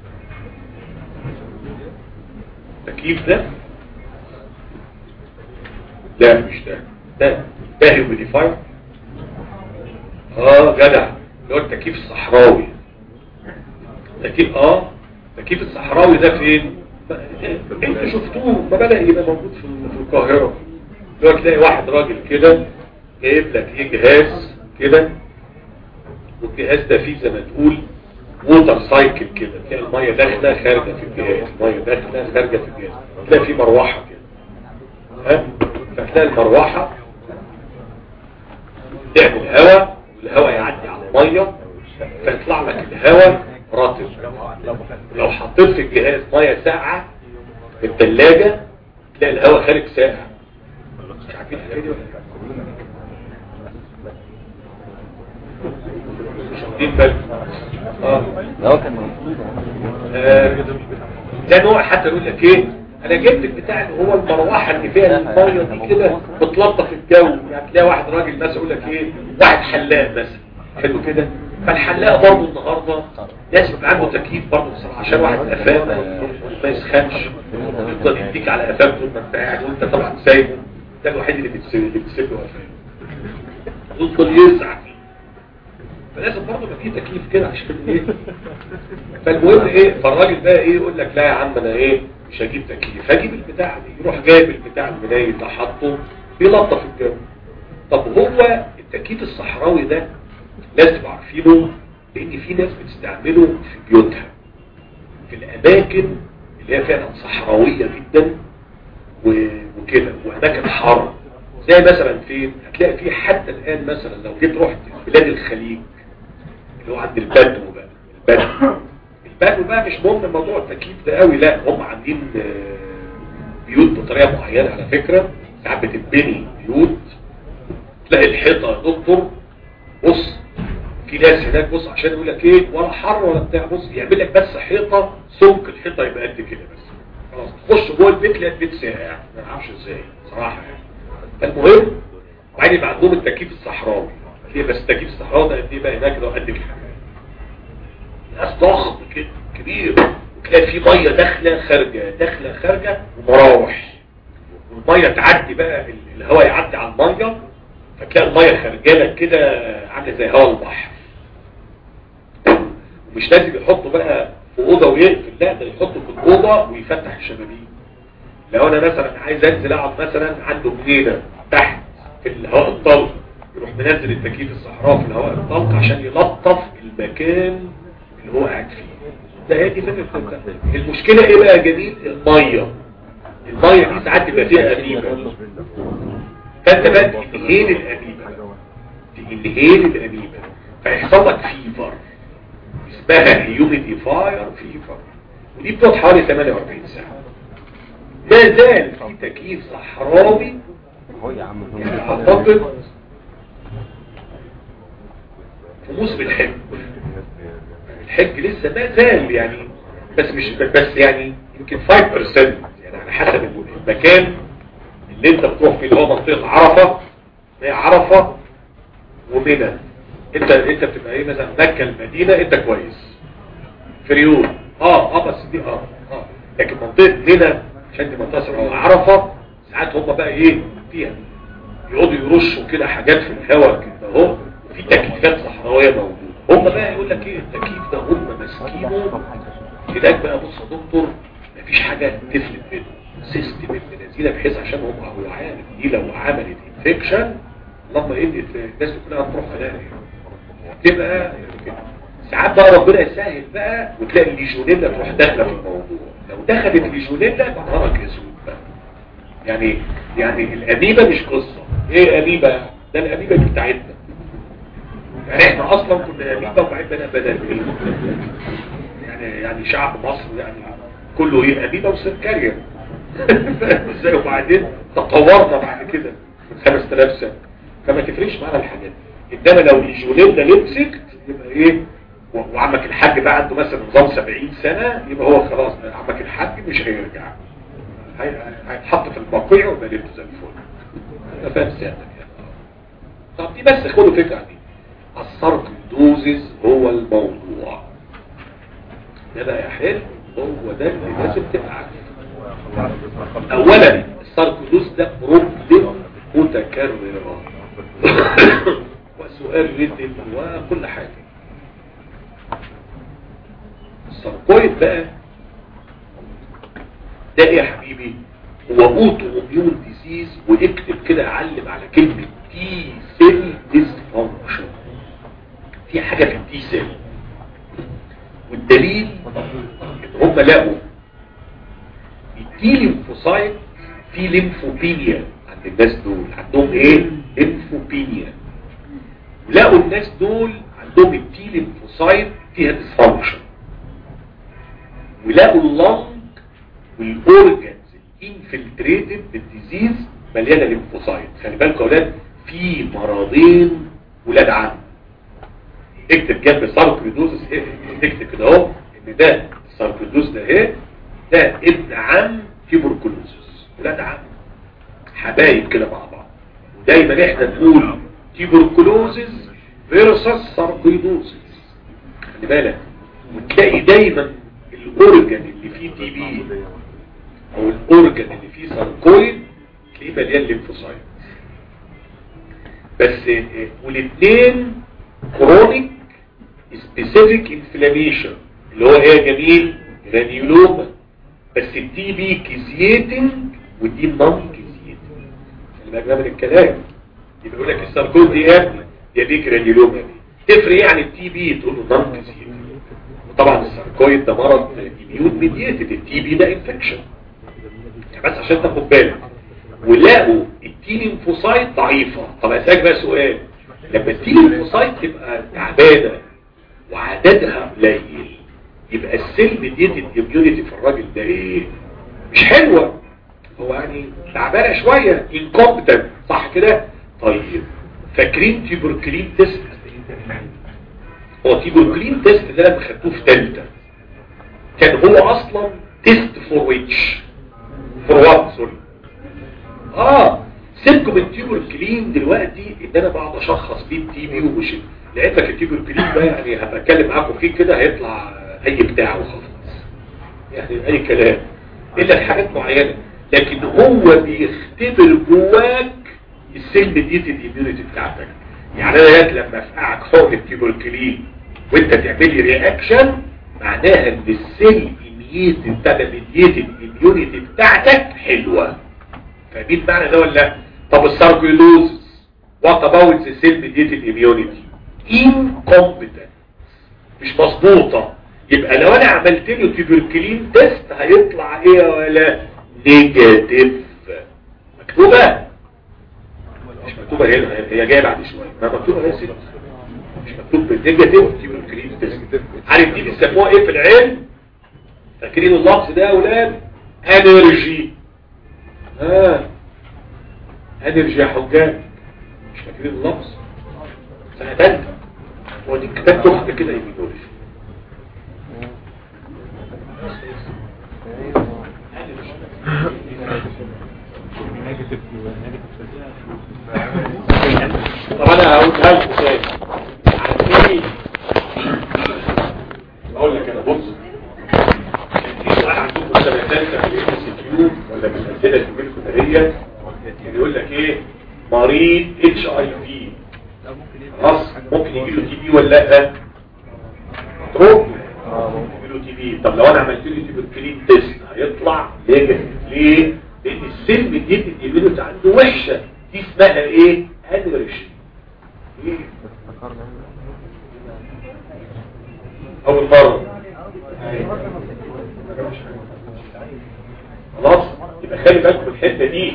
التكييف ده لا مش ده ده ده هيوميديفاير اه جدع اللي هو التكييف الصحراوي تكييف اه التكييف الصحراوي ده فين انت شفتوه ما بدأ يبقى موجود في في القاهرة اللي هو تلاقي واحد راجل كده جايب لك ايه جهاز كده والجهاز ده فيه زي ما تقول ووتر سايكل كده تلاقي الميه داخله خارجه في الجهاز الميه داخله خارجه في الجهاز تلاقي فيه مروحه كده ها فتلاقي المروحه تعمل هواء والهواء يعدي على الميه فيطلع لك الهواء رطب لو حطيت في الجهاز ميه ساقعه في الثلاجه تلاقي الهواء خارج ساقع مش عارفين الحكايه دي ولا لا؟ مش واخدين بالكم اه هو كان موجود آه، ده نوع حتى يقول لك ايه انا جبت البتاع اللي هو المروحه اللي فيها الميه دي كده بتلطف الجو يعني تلاقي واحد راجل مثلا يقول لك ايه واحد حلاق مثلا حلو كده فالحلاق برضه النهارده لازم يبقى عنده تكييف برضه بصراحه عشان واحد قفاه ما- ما يسخنش يفضل يديك على قفاه طول ما انت قاعد وانت طبعا سايبه ده الوحيد اللي بتسيب اللي بتسيب له قفاه يفضل يسعى فيه فلازم برضه يبقى في تكييف كده عشان ايه فالمهم ايه فالراجل بقى ايه يقول لك لا يا عم انا ايه مش هجيب تكييف هجيب البتاع دي يروح جايب البتاع المناي ده حاطه بيلطف الجو طب هو التكييف الصحراوي ده لازم تبقوا عارفينه لان في ناس بتستعمله في بيوتها في الاماكن اللي هي فعلا صحراويه جدا و- وكده واماكن حر زي مثلا فين هتلاقي في حتى الان مثلا لو جيت رحت بلاد الخليج اللي هو عند البدو بقى البدو البدو بقى مش مهم موضوع التكييف ده قوي لا هم عاملين آه، بيوت بطريقه معينه على فكره ساعات بتتبني بيوت تلاقي الحيطه يا دكتور بص في ناس هناك بص عشان يقول لك ايه ولا حر ولا بتاع بص يعمل لك بس حيطه سمك الحيطه يبقى قد كده بس خلاص تخش جوه البيت تلاقي البيت ساقع ما اعرفش ازاي صراحه يعني فالمهم وبعدين يبقى عندهم التكييف الصحراوي هتلاقي بس التكييف الصحراوي ده قد ايه بقى هناك لو قد الحمام ناس ضخم كده كبير وتلاقي في ميه داخله خارجه داخله خارجه ومراوح والميه تعدي بقى ال- الهواء يعدي على الميه فتلاقي الميه خارجه لك كده عامله زي هواء البحر ومش لازم يحطوا بقى في اوضه ويقفل لا ده يحطوا في الاوضه ويفتح الشبابيك لو انا مثلا عايز انزل اقعد مثلا عنده جنينه تحت في الهواء الطلق يروح منزل التكييف الصحراء في الهواء الطلق عشان يلطف المكان اللي هو قاعد فيه ده هي دي فكره البتاع. المشكله ايه بقى يا جميل الميه الميه دي ساعات تبقى فيها اميبا فانت بقى تنهيل الاميبا تنهيل الاميبا فيحصل لك فيفر اسمها هيوميديفاير فيفر ودي بتقعد حوالي 48 ساعه ما زال في تكييف صحراوي هو يا عم يعني اعتقد في موسم الحج الحج لسه ما زال يعني بس مش بس يعني يمكن 5% يعني على حسب المكان اللي انت بتروح فيه اللي هو منطقه عرفه هي عرفه ومنى انت انت بتبقى ايه مثلا مكه المدينه انت كويس فريون اه اه بس دي اه اه لكن منطقه منى عشان دي منطقه صحراوية. عرفه ساعات هم بقى ايه فيها يقعدوا يرشوا كده حاجات في الهواء كده اهو وفي تكييفات صحراويه موجوده هم بقى يقول لك ايه التكييف ده هم ماسكينه هناك بقى بص يا دكتور مفيش حاجه تفلت منه سيستم ابن نزيله بحيث عشان هم هو عارف دي لو عملت انفكشن لما ايه الناس كلها هتروح تلاقي تبقى كده. ساعات بقى ربنا يسهل بقى وتلاقي الليجونيلا تروح داخله في الموضوع لو دخلت الليجونيلا يبقى نهارك اسود بقى يعني يعني الأميبا مش قصة ايه أميبا ده الأميبا دي بتاعتنا يعني احنا اصلا كنا أميبا وبعدين بدأ يعني يعني شعب مصر يعني كله ايه أميبا وسكريا فاهم ازاي وبعدين تطورنا بعد كده من 5000 سنة فما تفرقش معانا الحاجات دي. انما لو الجوليلا لبست يبقى ايه و- وعمك الحاج بقى عنده مثلا نظام 70 سنة يبقى هو خلاص بقى عمك الحاج مش هيرجع هي- هيتحط في البقيع ويبقى ليلته زي الفل انا فاهم سيادتك يعني طب دي بس خدوا فكرة دي الصرف الدوزز هو الموضوع ده بقى يا حلو هو ده اللي لازم تبقى عارفه اولا الساركودوز ده بروبلم متكررة وسؤال ريتم وكل حاجة الساركويد بقى ده ايه يا حبيبي هو اوتو اميون ديزيز واكتب كده علم على كلمة تي سيل ديسفانكشن في حاجة في التي سيل والدليل ان هم لقوا التي ليمفوسايت في ليمفوبينيا عند الناس دول عندهم ايه ليمفوبينيا ولقوا الناس دول عندهم التي ليمفوسايت فيها ديسفانكشن ولقوا اللنج والاورجنز الانفلتريتد بالديزيز مليانه ليمفوسايت خلي بالكم يا اولاد في مرضين ولاد عم اكتب جنب ساركويدوزس اكتب كده اهو ان ده الساركويدوز ده ايه ده ابن عم تيبركلوزس ولاد عم حبايب كده مع بعض دايما احنا نقول تيبركلوزس فيرسس ساركويدوزس خلي بالك وتلاقي دايما الاورجن اللي فيه تي بي او الاورجن اللي فيه ساركويد تلاقيه مليان ليمفوسايت بس آه، والاثنين كرونيك سبيسيفيك انفلاميشن اللي هو ايه يا جميل جرانيولوما بس التي بي كيزيتنج ودي نون كيزيتنج خلي بالك بقى من الكلام يبقى يقول لك الساركويد دي يا ابني دي دي جرانيولوما دي تفرق ايه عن التي بي تقول له نون كيزيتنج وطبعا الساركويد ده مرض اميون ميديتد التي بي ده انفكشن بس عشان تاخد بالك ولقوا التي ليمفوسايت ضعيفه طب اسالك بقى سؤال لما التي ليمفوسايت تبقى تعبانه وعددها قليل يبقى السيل ميديتد اميونيتي في الراجل ده ايه مش حلوه هو يعني تعبانه شويه انكومبتنت صح كده طيب فاكرين تيبركلين تيست هو تيبركلين تيست ده لما خدتوه في ثالثه كان هو اصلا تيست فور ويتش فور وات سوري اه سيبكم من تيبر كلين دلوقتي ان انا بقعد اشخص بيه التي بي ومش لعلمك التيبر كلين ده يعني هبقى اتكلم معاكم فيه كده هيطلع اي بتاع وخلاص يعني اي كلام الا في حاجات معينه لكن هو بيختبر جواك السيل ميديتد اميونيتي بتاعتك يعني انا دلوقتي لما افقعك حقن التيبركلين وانت تعمل لي رياكشن معناها ان السيل ميديتد بتاع ميديتد اميونيتي بتاعتك حلوه فاهمين معنى ده ولا لا طب الساركويلوز وات اباوت ذا سيل ميديتد اميونيتي incompetent مش مظبوطه يبقى لو انا عملت له تيبركلين تيست هيطلع ايه ولا نيجاتيف مكتوبه مش مكتوبه هنا هي جايه بعد شويه ما مكتوبه هي ست مش مكتوب بالنيجاتيف تيبركلين تيست عارف دي بيسموها ايه في العلم فاكرين اللفظ ده يا اولاد انرجي ها انرجي يا حجاج مش فاكرين اللفظ سنة تالتة هو دي كتاب تحفة كده ايميولوجي طب انا هقولها لكم تاني عندي اقول لك انا بص في واحد عندكم سنة تالتة في الام سي كيو ولا في الاسئلة الجمهورية يقول لك ايه مريض اتش اي في خلاص ممكن يجي له تي بي ولا لا تروح يجي له تي بي طب لو انا عملت له تيبركلين تيست هيطلع نيجاتيف ليه لان السيل مديت الاميونيتي عنده وحشه دي اسمها ايه ادريشن ايه اول مره خلاص يبقى خلي بالكم من الحته دي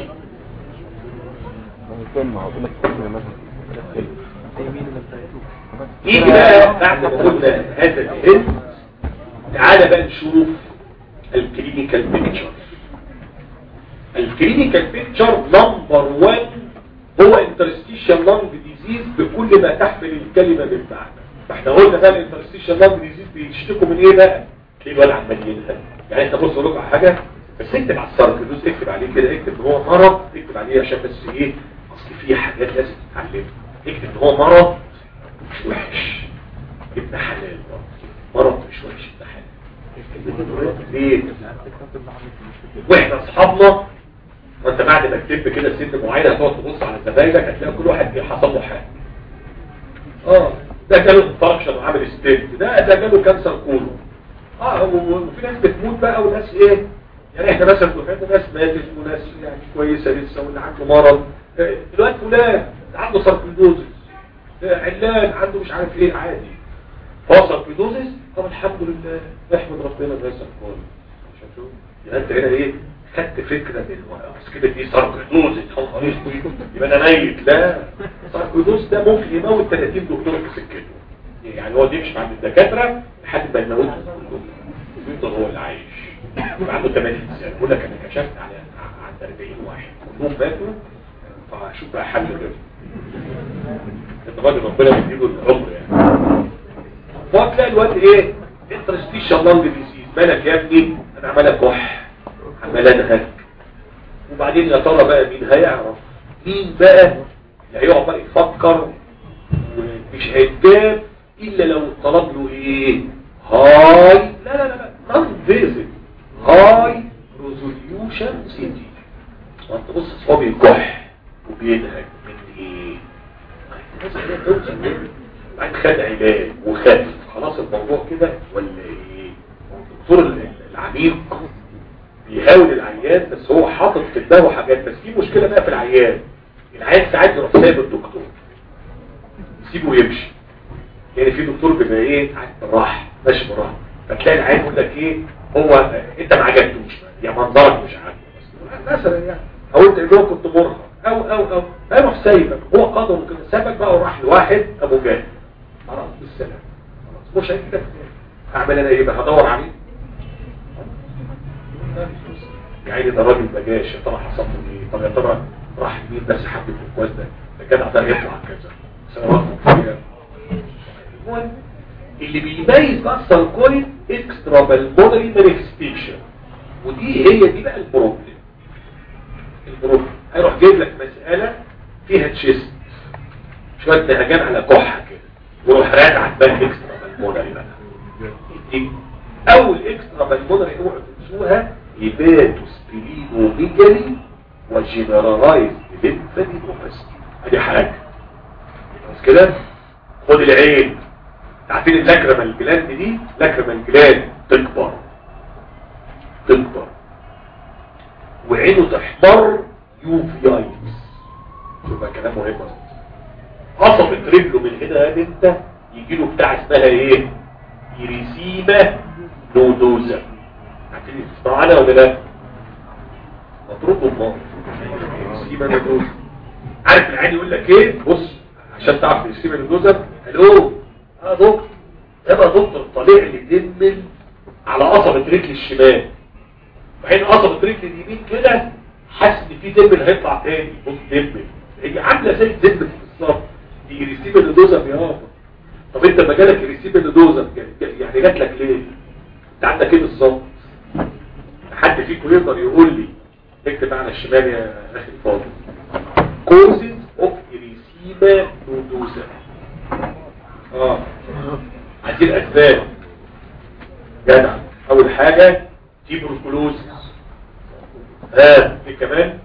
يجي بقى بعد ما قلنا هذا الهند تعالى بقى نشوف الكلينيكال بيكتشر الكلينيكال بيكتشر نمبر 1 هو انترستيشن لانج ديزيز بكل ما تحمل الكلمة من معنى فاحنا قلنا بقى الانترستيشن لانج ديزيز بيشتكوا من ايه بقى تلاقي الواد عمال ينهج يعني انت بص اقول لك على حاجه بس اكتب على الساركلوز اكتب عليه كده اكتب ان هو مرض اكتب عليه عشان بس ايه اصل في حاجات لازم تتعلمها اكتب ان هو مرض مش وحش ابن حلال مرض مش وحش ابن حلال ليه واحنا اصحابنا وانت بعد ما كتبت كده سن معين هتقعد تبص على زمايلك هتلاقي كل واحد حصل له حاجه اه ده جاله انفاركشن وعامل ستيت ده ده جاله كانسر كولو اه وفي ناس بتموت بقى وناس ايه يعني احنا مثلا دفعتنا ناس ماتت وناس يعني كويسه لسه واللي عنده مرض آه، دلوقتي فلان عنده ساركويدوزس آه، علان عنده مش عارف ايه عادي هو ساركويدوزس طب الحمد لله نحمد ربنا بس الكل عشان شوف يبقى انت هنا ايه خدت فكره من بس كده دي ساركويدوزس هو خلاص يبقى انا ميت لا ساركويدوز ده ممكن يموت 30 دكتور في سكته يعني هو يمشي عند الدكاتره لحد ما يموت كلهم يفضل هو اللي عايش يبقى عنده 80 سنه يقول لك انا كشفت على عند 40 واحد كلهم ماتوا فشوف بقى حل غيره الراجل ربنا يديله العمر يعني وهتلاقي الواد ايه انترستيشن لانج ديزيز مالك يا ابني انا عمال اكح عمال انهك وبعدين يا ترى بقى مين هيعرف مين بقى اللي هيقعد بقى يفكر ومش هيتجاب الا لو طلب له ايه هاي لا لا لا لا نون فيزيت هاي ريزوليوشن سي تي وانت بص هو بيكح وبينهج من ايه بعد خد علاج وخف خلاص الموضوع كده ولا ايه الدكتور العميق بيهاول العيان بس هو حاطط في دماغه حاجات بس في مشكله بقى في العيان العيان ساعات يروح سايب الدكتور يسيبه يمشي يعني في دكتور بيبقى ايه قاعد بالراحه ماشي بالراحه فتلاقي العيان يقول لك ايه هو انت ما عجبتوش يا منظرك مش عاجبه مثلا يعني او انت اللي هو كنت مرهق او او او هيروح سايبك هو قدر كده سابك بقى وراح لواحد ابو جهل خلاص بالسلامه خلاص مش هيجي لك اعمل انا ايه بقى هدور عليه يعني ده راجل ما جاش يا ترى حصل له ايه طب يا ترى راح مين بس حب الكويس ده ده كان ده يطلع كذا سنوات كتير المهم اللي بيميز بقى الساركويد اكسترا بالمونري مانيفستيشن ودي هي دي بقى البروبلم البروبلم هيروح جايب لك مسألة فيها تشيست شوية نهجان على كحة كده ويروح راجع بقى اكسترا بالمونري بقى دي اول اكسترا بالمونري اوعوا تنسوها هيباتو سبلينو ميجالي وجنرالايز ليمفادينوباثي ادي حاجة بس كده خد العين عارفين اللاكرما الجلاند دي لاكرما الجلاند تكبر تكبر وعينه تحمر يوفيايتس يبقى كلام مهم قصبت رجله من هنا يا انت يجي له بتاع اسمها ايه يريسيما نودوزا عارفين تسمعنا ولا لا مطروق الله يريسيما نودوزا عارف العين يقول لك ايه بص عشان تعرف يريسيما نودوزا الو اه دكتور يبقى دكتور طالع لي دمل على قصبة رجل الشمال وحين قصبة رجل اليمين كده حاسس ان في دمل هيطلع تاني بص دمل هي عامله زي الدمل بالظبط دي ريسيب الدوزر يا بابا طب انت ما جالك ريسيب الدوزر يعني جات لك ليه انت عندك ايه بالظبط حد فيكم يقدر يقول لي اكتب على الشمال يا اخي الفاضل causes of erythema nodosa اه عايزين اسباب جدع اول حاجة تيبروكلوز ها في كمان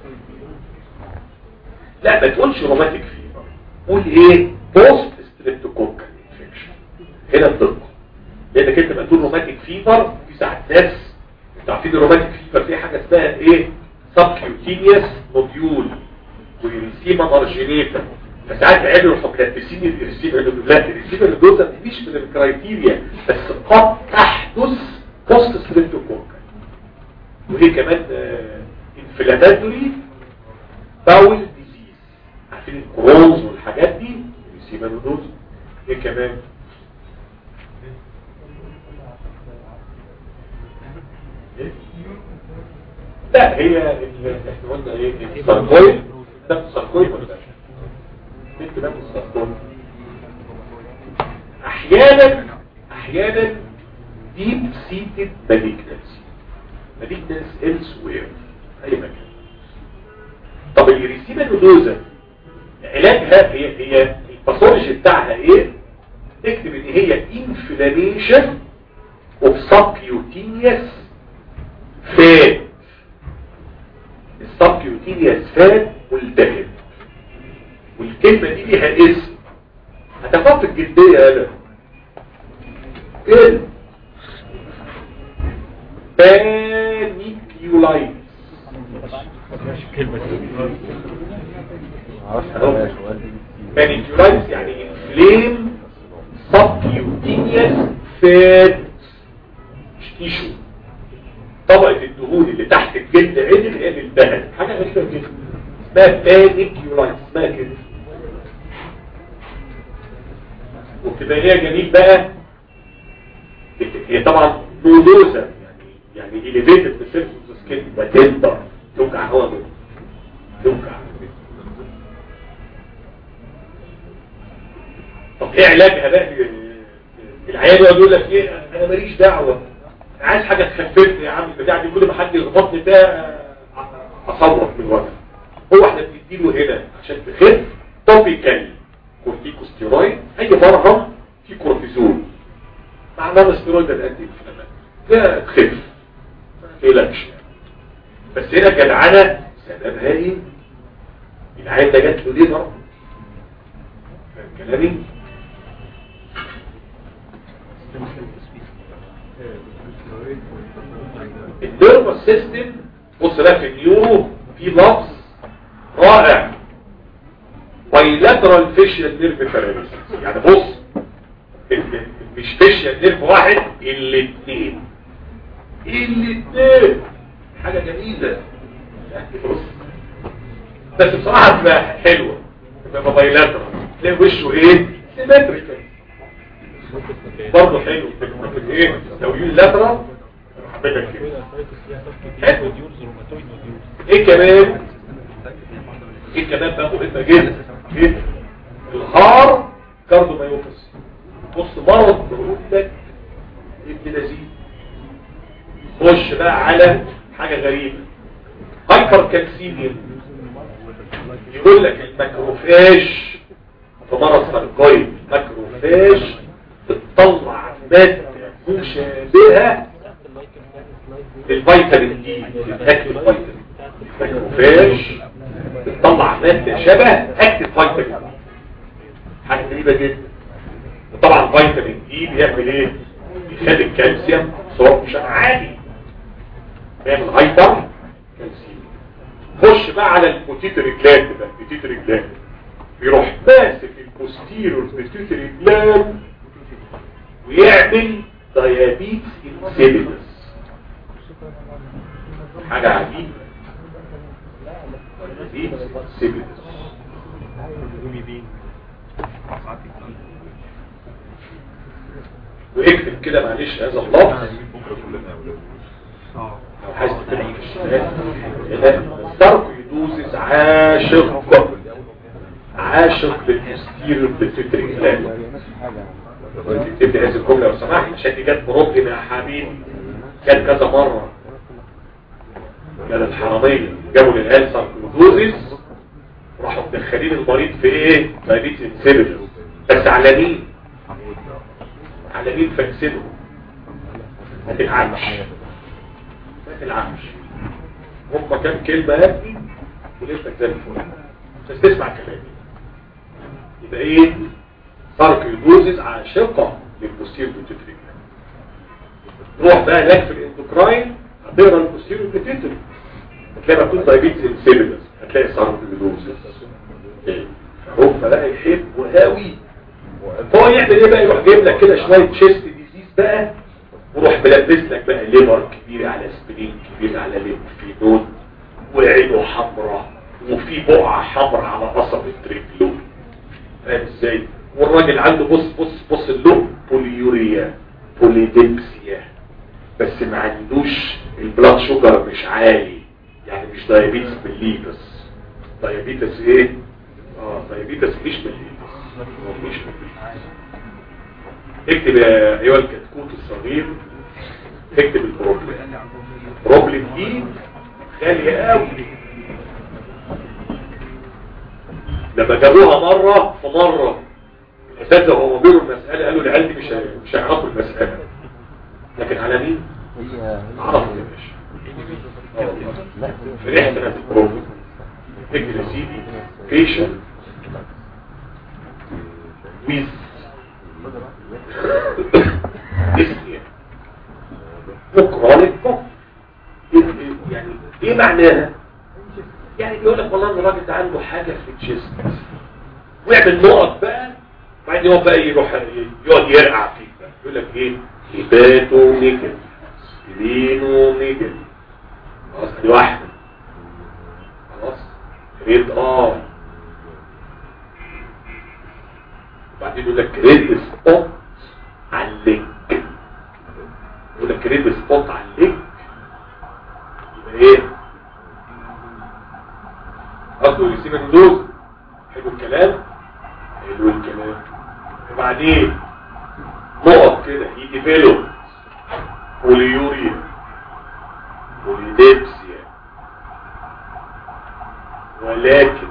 لا ما تقولش روماتيك فيبر قول ايه بوست ستريبتوكوكال انفكشن هنا الدقه لانك انت لما تقول روماتيك فيبر في ساعات ناس انتوا عارفين الروماتيك فيبر في حاجه اسمها ايه سبكيوتينيوس نوديول ويريسيما مارجينيتا فساعات عملوا ملبسين الريسيفر لا الريسيفر الدوزة مش من الكرايتيريا بس قد تحدث بوست ستريبتوكوكال وهي كمان انفلاماتوري باول ديزيز عارفين الكرونز والحاجات دي الريسيفر الدوزة ايه كمان إيه؟ لا هي احنا قلنا ايه الساركويد ده الساركويد ولا لا بنت ده الساركويد احيانا احيانا deep seated malignancy malignancy elsewhere اي مكان طب الريسيما نودوزا علاجها هي هي الباثولوجي بتاعها ايه اكتب ان هي inflammation of subcutaneous fat السبكيوتينيوس فات ملتهب والكلمة دي ليها اسم هتاخدها في الجلدية انا كده بانيكيولايتس بانيكيولايتس يعني انفليم سبكيوتينيوس فات مش تيشو طبقة الدهون اللي تحت الجلد عدل هي اللي الدهن حاجة غريبة جدا اسمها بانيكيولايتس اسمها كده وبتبقى هي جميل بقى هي طبعا نودوزة يعني يعني إليفيتد بسيرفس سكين وتندر توجع هوا منه توجع طب ايه علاجها بقى العيال يقعد يقول لك ايه انا ماليش دعوه عايز حاجه تخففني يا عم البتاع دي كل ما حد يخبطني ده اصوت من الوجع هو احنا بنديله هنا عشان تخف توبيكال كورتيكوستيرويد اي مرهم في كورتيزون مع نون ستيرويد الانتي انفلامات ده تخف ما تقلقش بس هنا جدعنه سببها ايه العيال ده جات له ليه مرض فاهم كلامي النيرفس سيستم بص بقى في النيورو في لفظ رائع بايلاترال فيشيال نيرف باراليسيس يعني بص مش فيشيال نيرف واحد الاثنين الاثنين حاجه جميله يعني بص بس بصراحه تبقى حلوه تبقى بايلاترال تلاقي وشه ايه سيمتريكال برضه حلو في ايه لو يقول لاترال حبيتك كده حلو ايه كمان ايه كمان بقى مهمة جدا جدا الهار كاردومايوباثي بص مرض بقول لك ابن لذيذ خش بقى على حاجة غريبة هايبر كالسيميوم يقول لك الماكروفاج في مرض فالجويد ماكروفاج بتطلع مادة مشابهة للفيتامين دي الاكل الفيتامين الماكروفاج بتطلع مادة شبه اكتف فيتامين حاجة غريبة جدا وطبعا فيتامين دي بيعمل ايه بيخلي الكالسيوم صوره مش عالي بيعمل هايبر كالسيوم خش بقى على البوتيتري جلاند ده البوتيتري جلاند بيروح ماسك البوستيرور بوتيتري جلاند ويعمل ديابيتس انسيبيدس حاجة عجيبة ديابيتس انسيبيدس واكتب كده معلش هذا اللفظ لو عايز تكتبها في الشمال الترك يدوزز عاشق عاشق بالمستير بالفكر الإسلامي تكتب هذه الجملة لو سمحت عشان دي جت بروبلم يا حبيبي جت كذا مرة كانت الحرامية جابوا للعيال ساركودوزيس راحوا مدخلين المريض في ايه؟ دايبيت انسيبيتور بس على مين؟ على مين فاكسده؟ ما تلعبش ما تلعبش هم كام كلمة يا ابني ولسه زي الفل بس تسمع كلامي يبقى ايه؟ ساركودوزيس عاشقة للبوستير بوتيتريك روح بقى هناك في الاندوكراين هتقرا البوستير بوتيتريك هتلاقي مكتوب دايبيتس انسيبيدس هتلاقي ساركودوزيس هم بقى يحبوا قوي هو يعمل ايه بقى يروح جايب لك كده شويه تشيست ديزيز بقى وروح ملبس لك بقى ليبر كبير على سبرين كبير على ليمفينود وعينه حمراء وفي بقعه حمراء على قصب التريبلون فاهم ازاي والراجل عنده بص بص بص اللون بوليوريا بوليديبسيا بس ما عندوش البلاد شوجر مش عالي يعني مش دايابيتس بالليتس دايابيتس ايه اه دايابيتس مش بالليتس مش بالليتس اكتب يا ايها الكتكوت الصغير اكتب البروبلم البروبلم دي غالية قوي لما جابوها مرة فمرة الاساتذه هو بيقولوا المسألة قالوا العيال دي مش هي- مش هيعرفوا المسألة لكن على مين؟ عرفوا يا باشا آه والله. فرحت انا في البروبلم اكتب يا سيدي patient with dyspnea وكرونيك كوف يعني ايه معناها يعني بيقول لك والله ان الراجل ده عنده حاجه في الجسم ويعمل نقط بقى بعدين يقعد بقى يروح يقعد يرقع فيك بقى يقول لك ايه هيباتو نيجل سبينو نيجل خلاص دي واحده خلاص ريد ار وبعدين يقول لك ريد سبوت على اللينك يقول لك ريد سبوت على اللينك يبقى ايه قصده يسيب النوز حلو الكلام حلو الكلام وبعدين نقط كده يديفلوب بوليوريا بوليديبسيا ولكن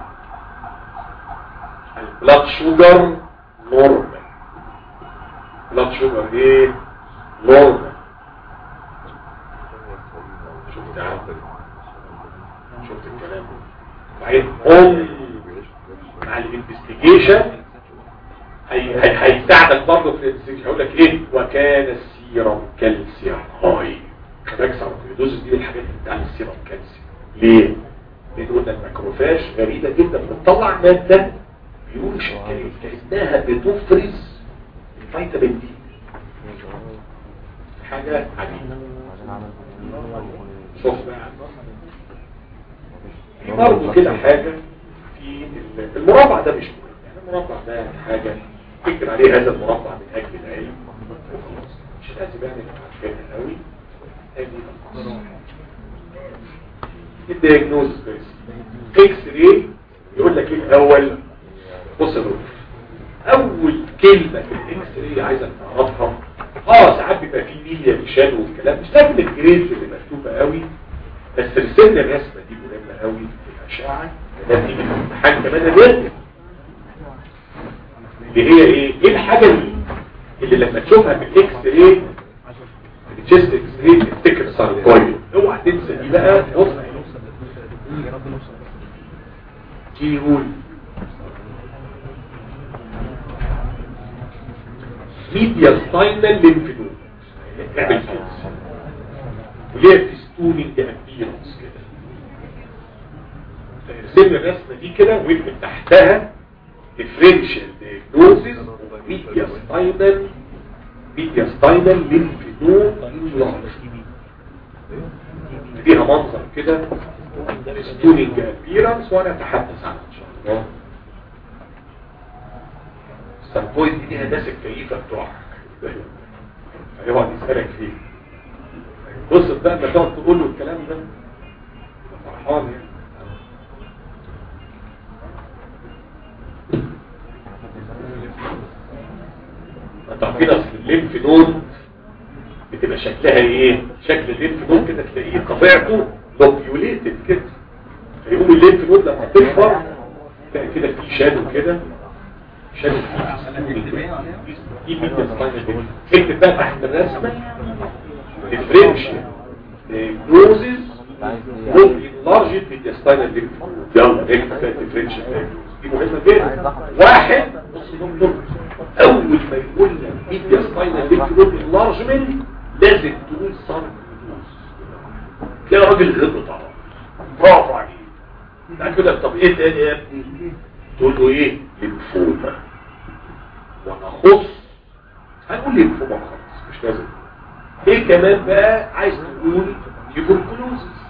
البلاد شوجر نورمال بلاد شوجر ايه نورمال شفت يا عم شفت الكلام وبعدين هم مع الانفستيجيشن هي- هي- هيساعدك برضه في الانفستيجيشن هيقول لك ايه وكان السيرم كالسيوم هاي كراكس دوز دي الحاجات اللي بتاع السيرم كالسيوم ليه؟ لان قلنا الماكروفاج غريبه جدا بتطلع ماده بيقول شكل كانها بتفرز الفيتامين دي حاجه عجيبه شوف بقى في برضه كده حاجة في ال- المربع ده مش مهم يعني المربع ده حاجة تكتب عليه هذا المربع من أجل العلم وخلاص. مش لازم يعني نبقى عارفينها قوي ادي الدياجنوز بس اكس راي يقول لك ايه الاول بص يا دكتور اول كلمة في الاكس راي عايزك تعرفها اه ساعات بيبقى في ميليا نشان والكلام مش لازم الجريز اللي مكتوبة قوي بس رسالة الرسمة دي مهمة قوي في الأشعة ده تيجي في الامتحان كمان الرسم اللي هي ايه؟ ايه الحاجة دي اللي لما تشوفها في الاكس راي الجست اكس راي تفتكر ساركويد اوعى تنسى دي بقى بص تيجي يقول ميديا ستاينال لينفينود اعمل كده وليه تستونينج ابيرنس كده فارسم الرسمه دي كده واكتب تحتها differential diagnosis of media spinal media spinal lymph فيها منظر كده ستونينج ابيرنس وانا اتحدث عنها ان شاء الله السامبويد دي ليها ناس الكيفه بتوعها هيقعد يسالك فيه بص بقى انت تقعد تقول له الكلام ده يبقى فرحان يعني انت عارفين اصل الليمف نود بتبقى شكلها ايه شكل الليمف نود كده تلاقيه طبيعته لوبيوليتد كده فيقوم الليمف نود لما تكبر تلاقي كده في شادو كده شادو في ميديا سباينال اكتب بقى تحت الرسمه differential diagnosis of enlarged mediastinal lymph node. يلا اكتب بقى differential diagnosis دي مهمة جدا واحد بص دكتور اول ما يقول لك mediastinal lymph node enlargement لازم تقول sarcoidosis تلاقي راجل غلط طبعا برافو عليك بعد كده طب ايه تاني يا ابني تقول له ايه ليمفوما ونخص هنقول ليمفوما خلاص مش لازم ايه كمان بقى عايز تقول تيبركلوزس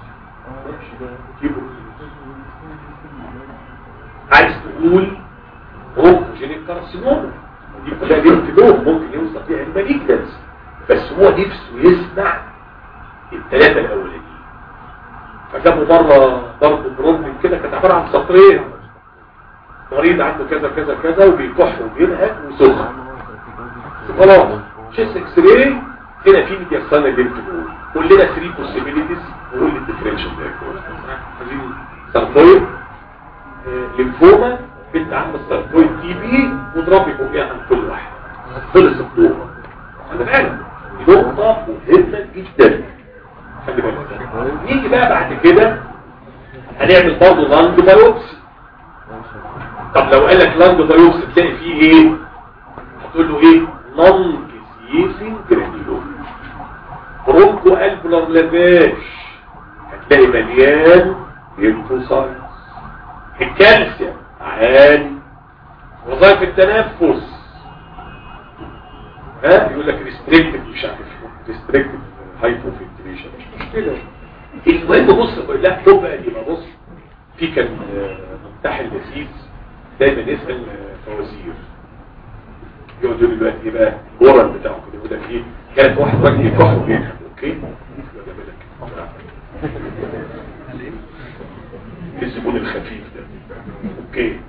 عايز تقول بروكوجينيك كارسينوما دي كلها ليمفنوم ممكن يوصل فيها الماليجنس بس هو نفسه يسمع الثلاثه الاولانيين فجابوا مره برضه بروبلم كده كانت عباره عن سطرين مريض عنده كذا كذا كذا وبيكح وبينهك وسخن خلاص شيست اكس راي هنا في ميدياستانا ليمف نود قول لنا 3 بوسيبيليتيز وقول لي الديفرنشال دايجنوز عايزين ساركويد ليمفوما بنت عم الساركويد تي بي واضربي فوقيها عن كل واحد خلص الدور خلي بالك دي نقطة مهمة جدا خلي بالك نيجي بقى بعد كده هنعمل برضه لانج بايوبسي طب لو قال لك لانج بايوبسي تلاقي فيه ايه هتقول له ايه لانج سيفين جرانيلوم برونكو الفولار لافاش هتلاقي مليان ليمفوسايتس الكالسيوم عالي وظائف التنفس ها يقول لك ريستريكتيف مش عارف ريستريكتيف هايبوفنتريشن مش مشكله المهم بص لا خد بقى دي بقى بص في كان آه، مفتاح اللذيذ دايما يسال آه، فوازير يقعد يقول دلوقتي ايه بقى الورم بتاعه كده يقول لك ايه كانت واحد راجل يكح وبينهم اوكي يقعد يعمل لك الزبون الخفيف ده اوكي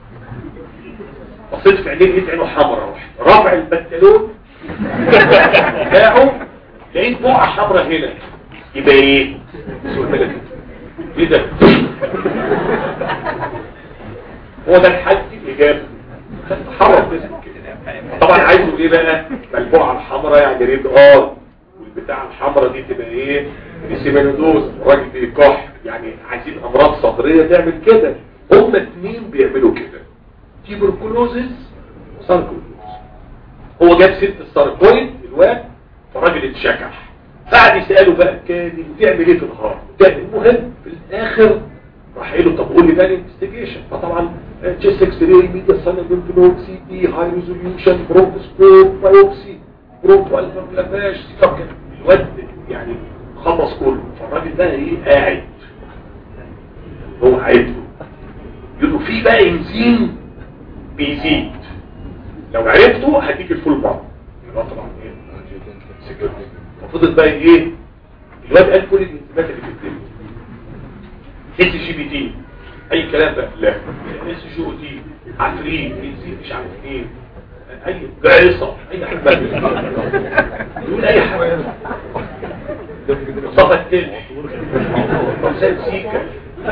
بصيت في عينيه لقيت عينه حمراء رحت رافع البنطلون بتاعه لقيت بقعه حمراء هنا يبقى ايه سوء ملك ايه ده هو ده الحل الاجابه حرك جسمك كده طبعا عايزه ايه بقى البقعه الحمراء يعني ريد ار والبتاع الحمراء دي تبقى ايه ريسيمانودوز الراجل بيكح يعني عايزين امراض صدريه تعمل كده هما اتنين بيعملوا كده تيبركلوزس وساركويدوز هو جاب ست الساركويد الواد فالراجل اتشكح بعد يسأله بقى كان بتعمل ايه في الهارت كان المهم في الاخر راح قال له طب قول لي بقى الانفستيجيشن فطبعا تشيست اكس راي ميديا سانا ليمف سي بي هاي ريزوليوشن برونكوسكوب بايوبسي برونكو الفافلاش طب كان الواد يعني خلص كله فالراجل بقى ايه قاعد هو قاعد له يقول له في بقى انزيم بيزيد لو عرفته هديك الفول بار يبقى طبعا ايه سكيورتي ففضل بقى ايه الواد قال كل الانزيمات اللي في الدنيا اس جي بي تي اي كلام بقى لا اس جي او تي عفريت انزيم مش عارف ايه اي جعصه اي حاجه يقول اي حاجه مصطفى التل حسين سيكا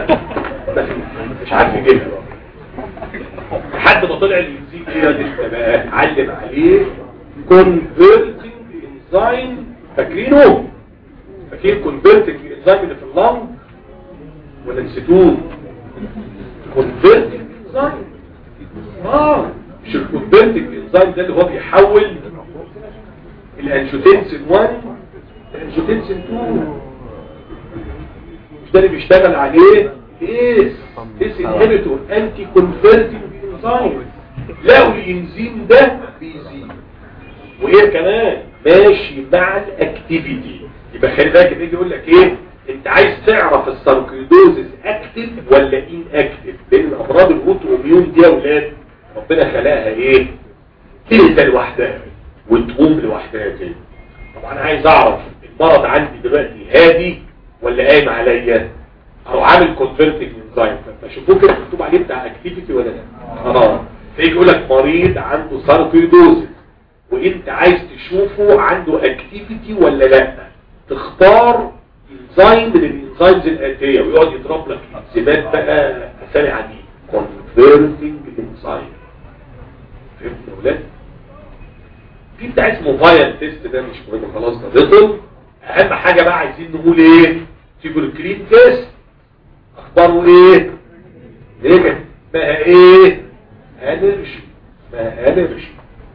مش عارف يجيبها لحد ما طلع الانزيم كده لسه بقى علم عليه كونفرتنج انزيم فاكرينه فاكرين كونفرتنج انزيم اللي في اللنج ولا نسيتوه كونفرتنج انزيم اه مش الكونفرتنج انزيم ده اللي هو بيحول الانجوتنسين 1 الانجوتنسين 2 مش ده اللي بيشتغل عليه ايه اس انهبيتور انتي كونفرتنج انزيم لو الانزيم ده بيزيد وهي كمان ماشي مع الاكتيفيتي يبقى خلي بالك يجي يقول لك ايه انت عايز تعرف الساركيدوزس اكتف ولا ان اكتف لان امراض الاوتو اميون دي يا اولاد ربنا خلقها ايه تهدى لوحدها وتقوم لوحدها كده طب انا عايز اعرف المرض عندي دلوقتي هادي ولا قايم عليا او عامل كونفرتنج انزايم فشوفوه كده مكتوب عليه بتاع اكتيفيتي ولا لا اه فيجي يقول لك مريض عنده ساركيدوزس وانت عايز تشوفه عنده اكتيفيتي ولا لا تختار انزيم من الانزيمز الاتيه ويقعد يضرب لك انزيمات بقى اسامي عديد كونفرتنج انزيم فهمت يا ولاد في بتاع اسمه فايل تيست ده مش مهم خلاص ده بطل اهم حاجه بقى عايزين نقول ايه تيبركلين تيست اخباره ايه نيجاتيف بقى ايه انرجي بقى انرجي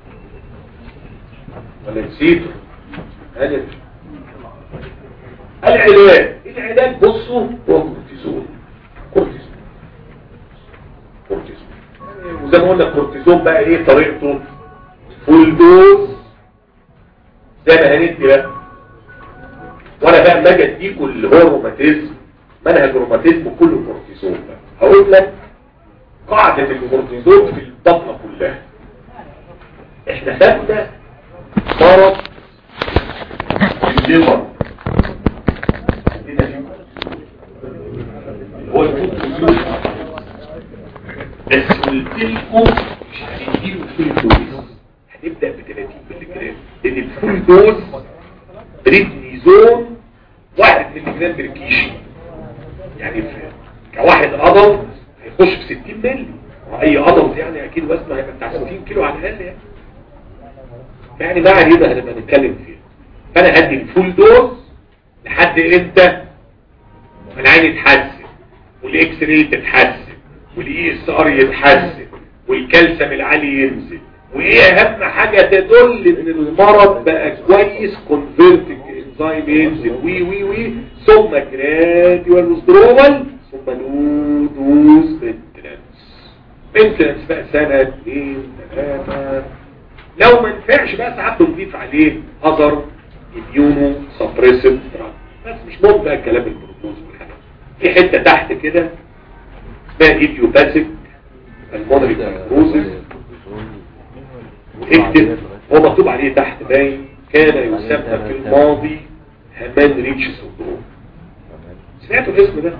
ولا نسيته انرجي العلاج العلاج بصوا هو كورتيزون كورتيزون كورتيزون وزي ما قلنا الكورتيزون بقى ايه طريقته فول دوز زي ما هندي بقى وانا بقى ما اجي اديكوا اللي هو الروماتيزم منهج الروماتيزم كله كورتيزون بقى هقول لك قاعدة الكورتيزون في البطنة كلها احنا خدنا مرض الليفر هو الكورتيزون بس قلت لكم مش هنديله فول دوز هنبدأ ب 30 مللي جرام لان الفول دوز بريدنيزون 1 مللي جرام بالكيشي يعني في كواحد ادلت هيخش في 60 مللي واي ادلت يعني اكيد وزنه هيبقى بتاع 60 كيلو على الاقل يعني يعني ما علينا هنبقى نتكلم فيه فانا هدي الفول دوز لحد امتى العين يتحسن والاكس راي تتحسن والاي اس ار يتحسن والكالسيوم العالي ينزل وايه اهم حاجة تدل ان المرض بقى كويس كونفرتنج انزيم ينزل وي وي وي ثم جراديوال وذرول ثم لو دوز مينتنس مينتنس بقى سنة اثنين ثلاثة لو ما نفعش بقى ساعات بنضيف عليه اذر اميونو سبريسيف بس مش مهم بقى الكلام البروتوز والحاجات في حته تحت كده اسمها ايديوباثيك المونري كروزز اكتب هو مكتوب عليه تحت باين كان يسمى في الماضي همان ريتش سندروم سمعتوا الاسم ده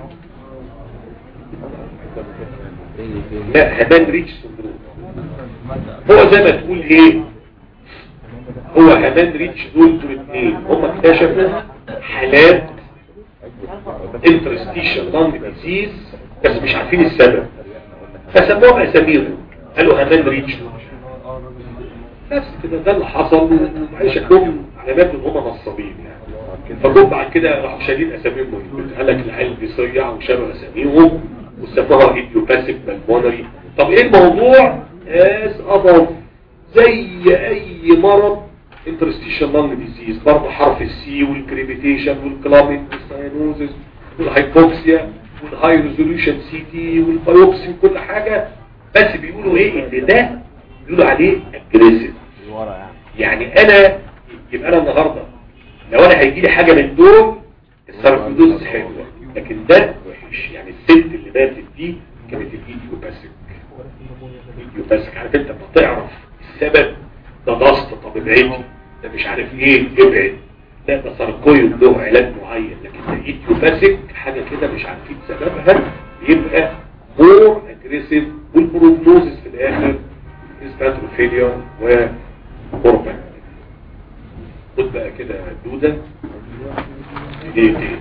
لا همان ريتش سندروم هو زي ما تقول ايه هو همان ريتش دول دول اتنين هم اكتشفوا حالات انترستيشن لانج ديزيز بس مش عارفين السبب فسموهم اساميهم قالوا همان ريتش بس كده ده اللي حصل ومعلش شكلهم علامات ان هم نصابين يعني فجم بعد كده راحوا شايلين اساميهم من قال لك العيال دي صيع وشالوا اساميهم وسموها ايديوباثيك بالمونري طب ايه الموضوع اس اضف زي اي مرض انترستيشن لانج ديزيز برضه حرف السي والكريبيتيشن والكلاميد والساينوزس والهايبوكسيا والهاي ريزوليوشن سي تي والبايوبسي وكل حاجه بس بيقولوا ايه ان ده بيقولوا عليه اجريسيف يعني انا يبقى انا النهارده لو انا هيجي لي حاجه من دول الساركودوز حلوه لكن ده وحش يعني الست اللي ماتت دي كانت الايديوباثيك الايديوباثيك عارف انت بتعرف السبب ده ضغط طب ابعدي ده مش عارف ايه ابعد لا ده ساركويد له علاج معين لكن ده ايديوباثيك حاجه كده مش عارفين سببها بيبقى مور اجريسيف والبروجنوزس في الاخر اسباترو فيلير وقربان خد بقى كده دودة ايه ايه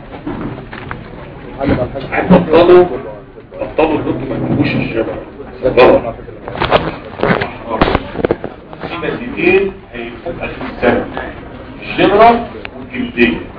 عايز بطلوا بطلوا ان انتوا ما تجيبوش الشبع غلط في مادتين هيبقوا اخر السنة الشبرة والجلدية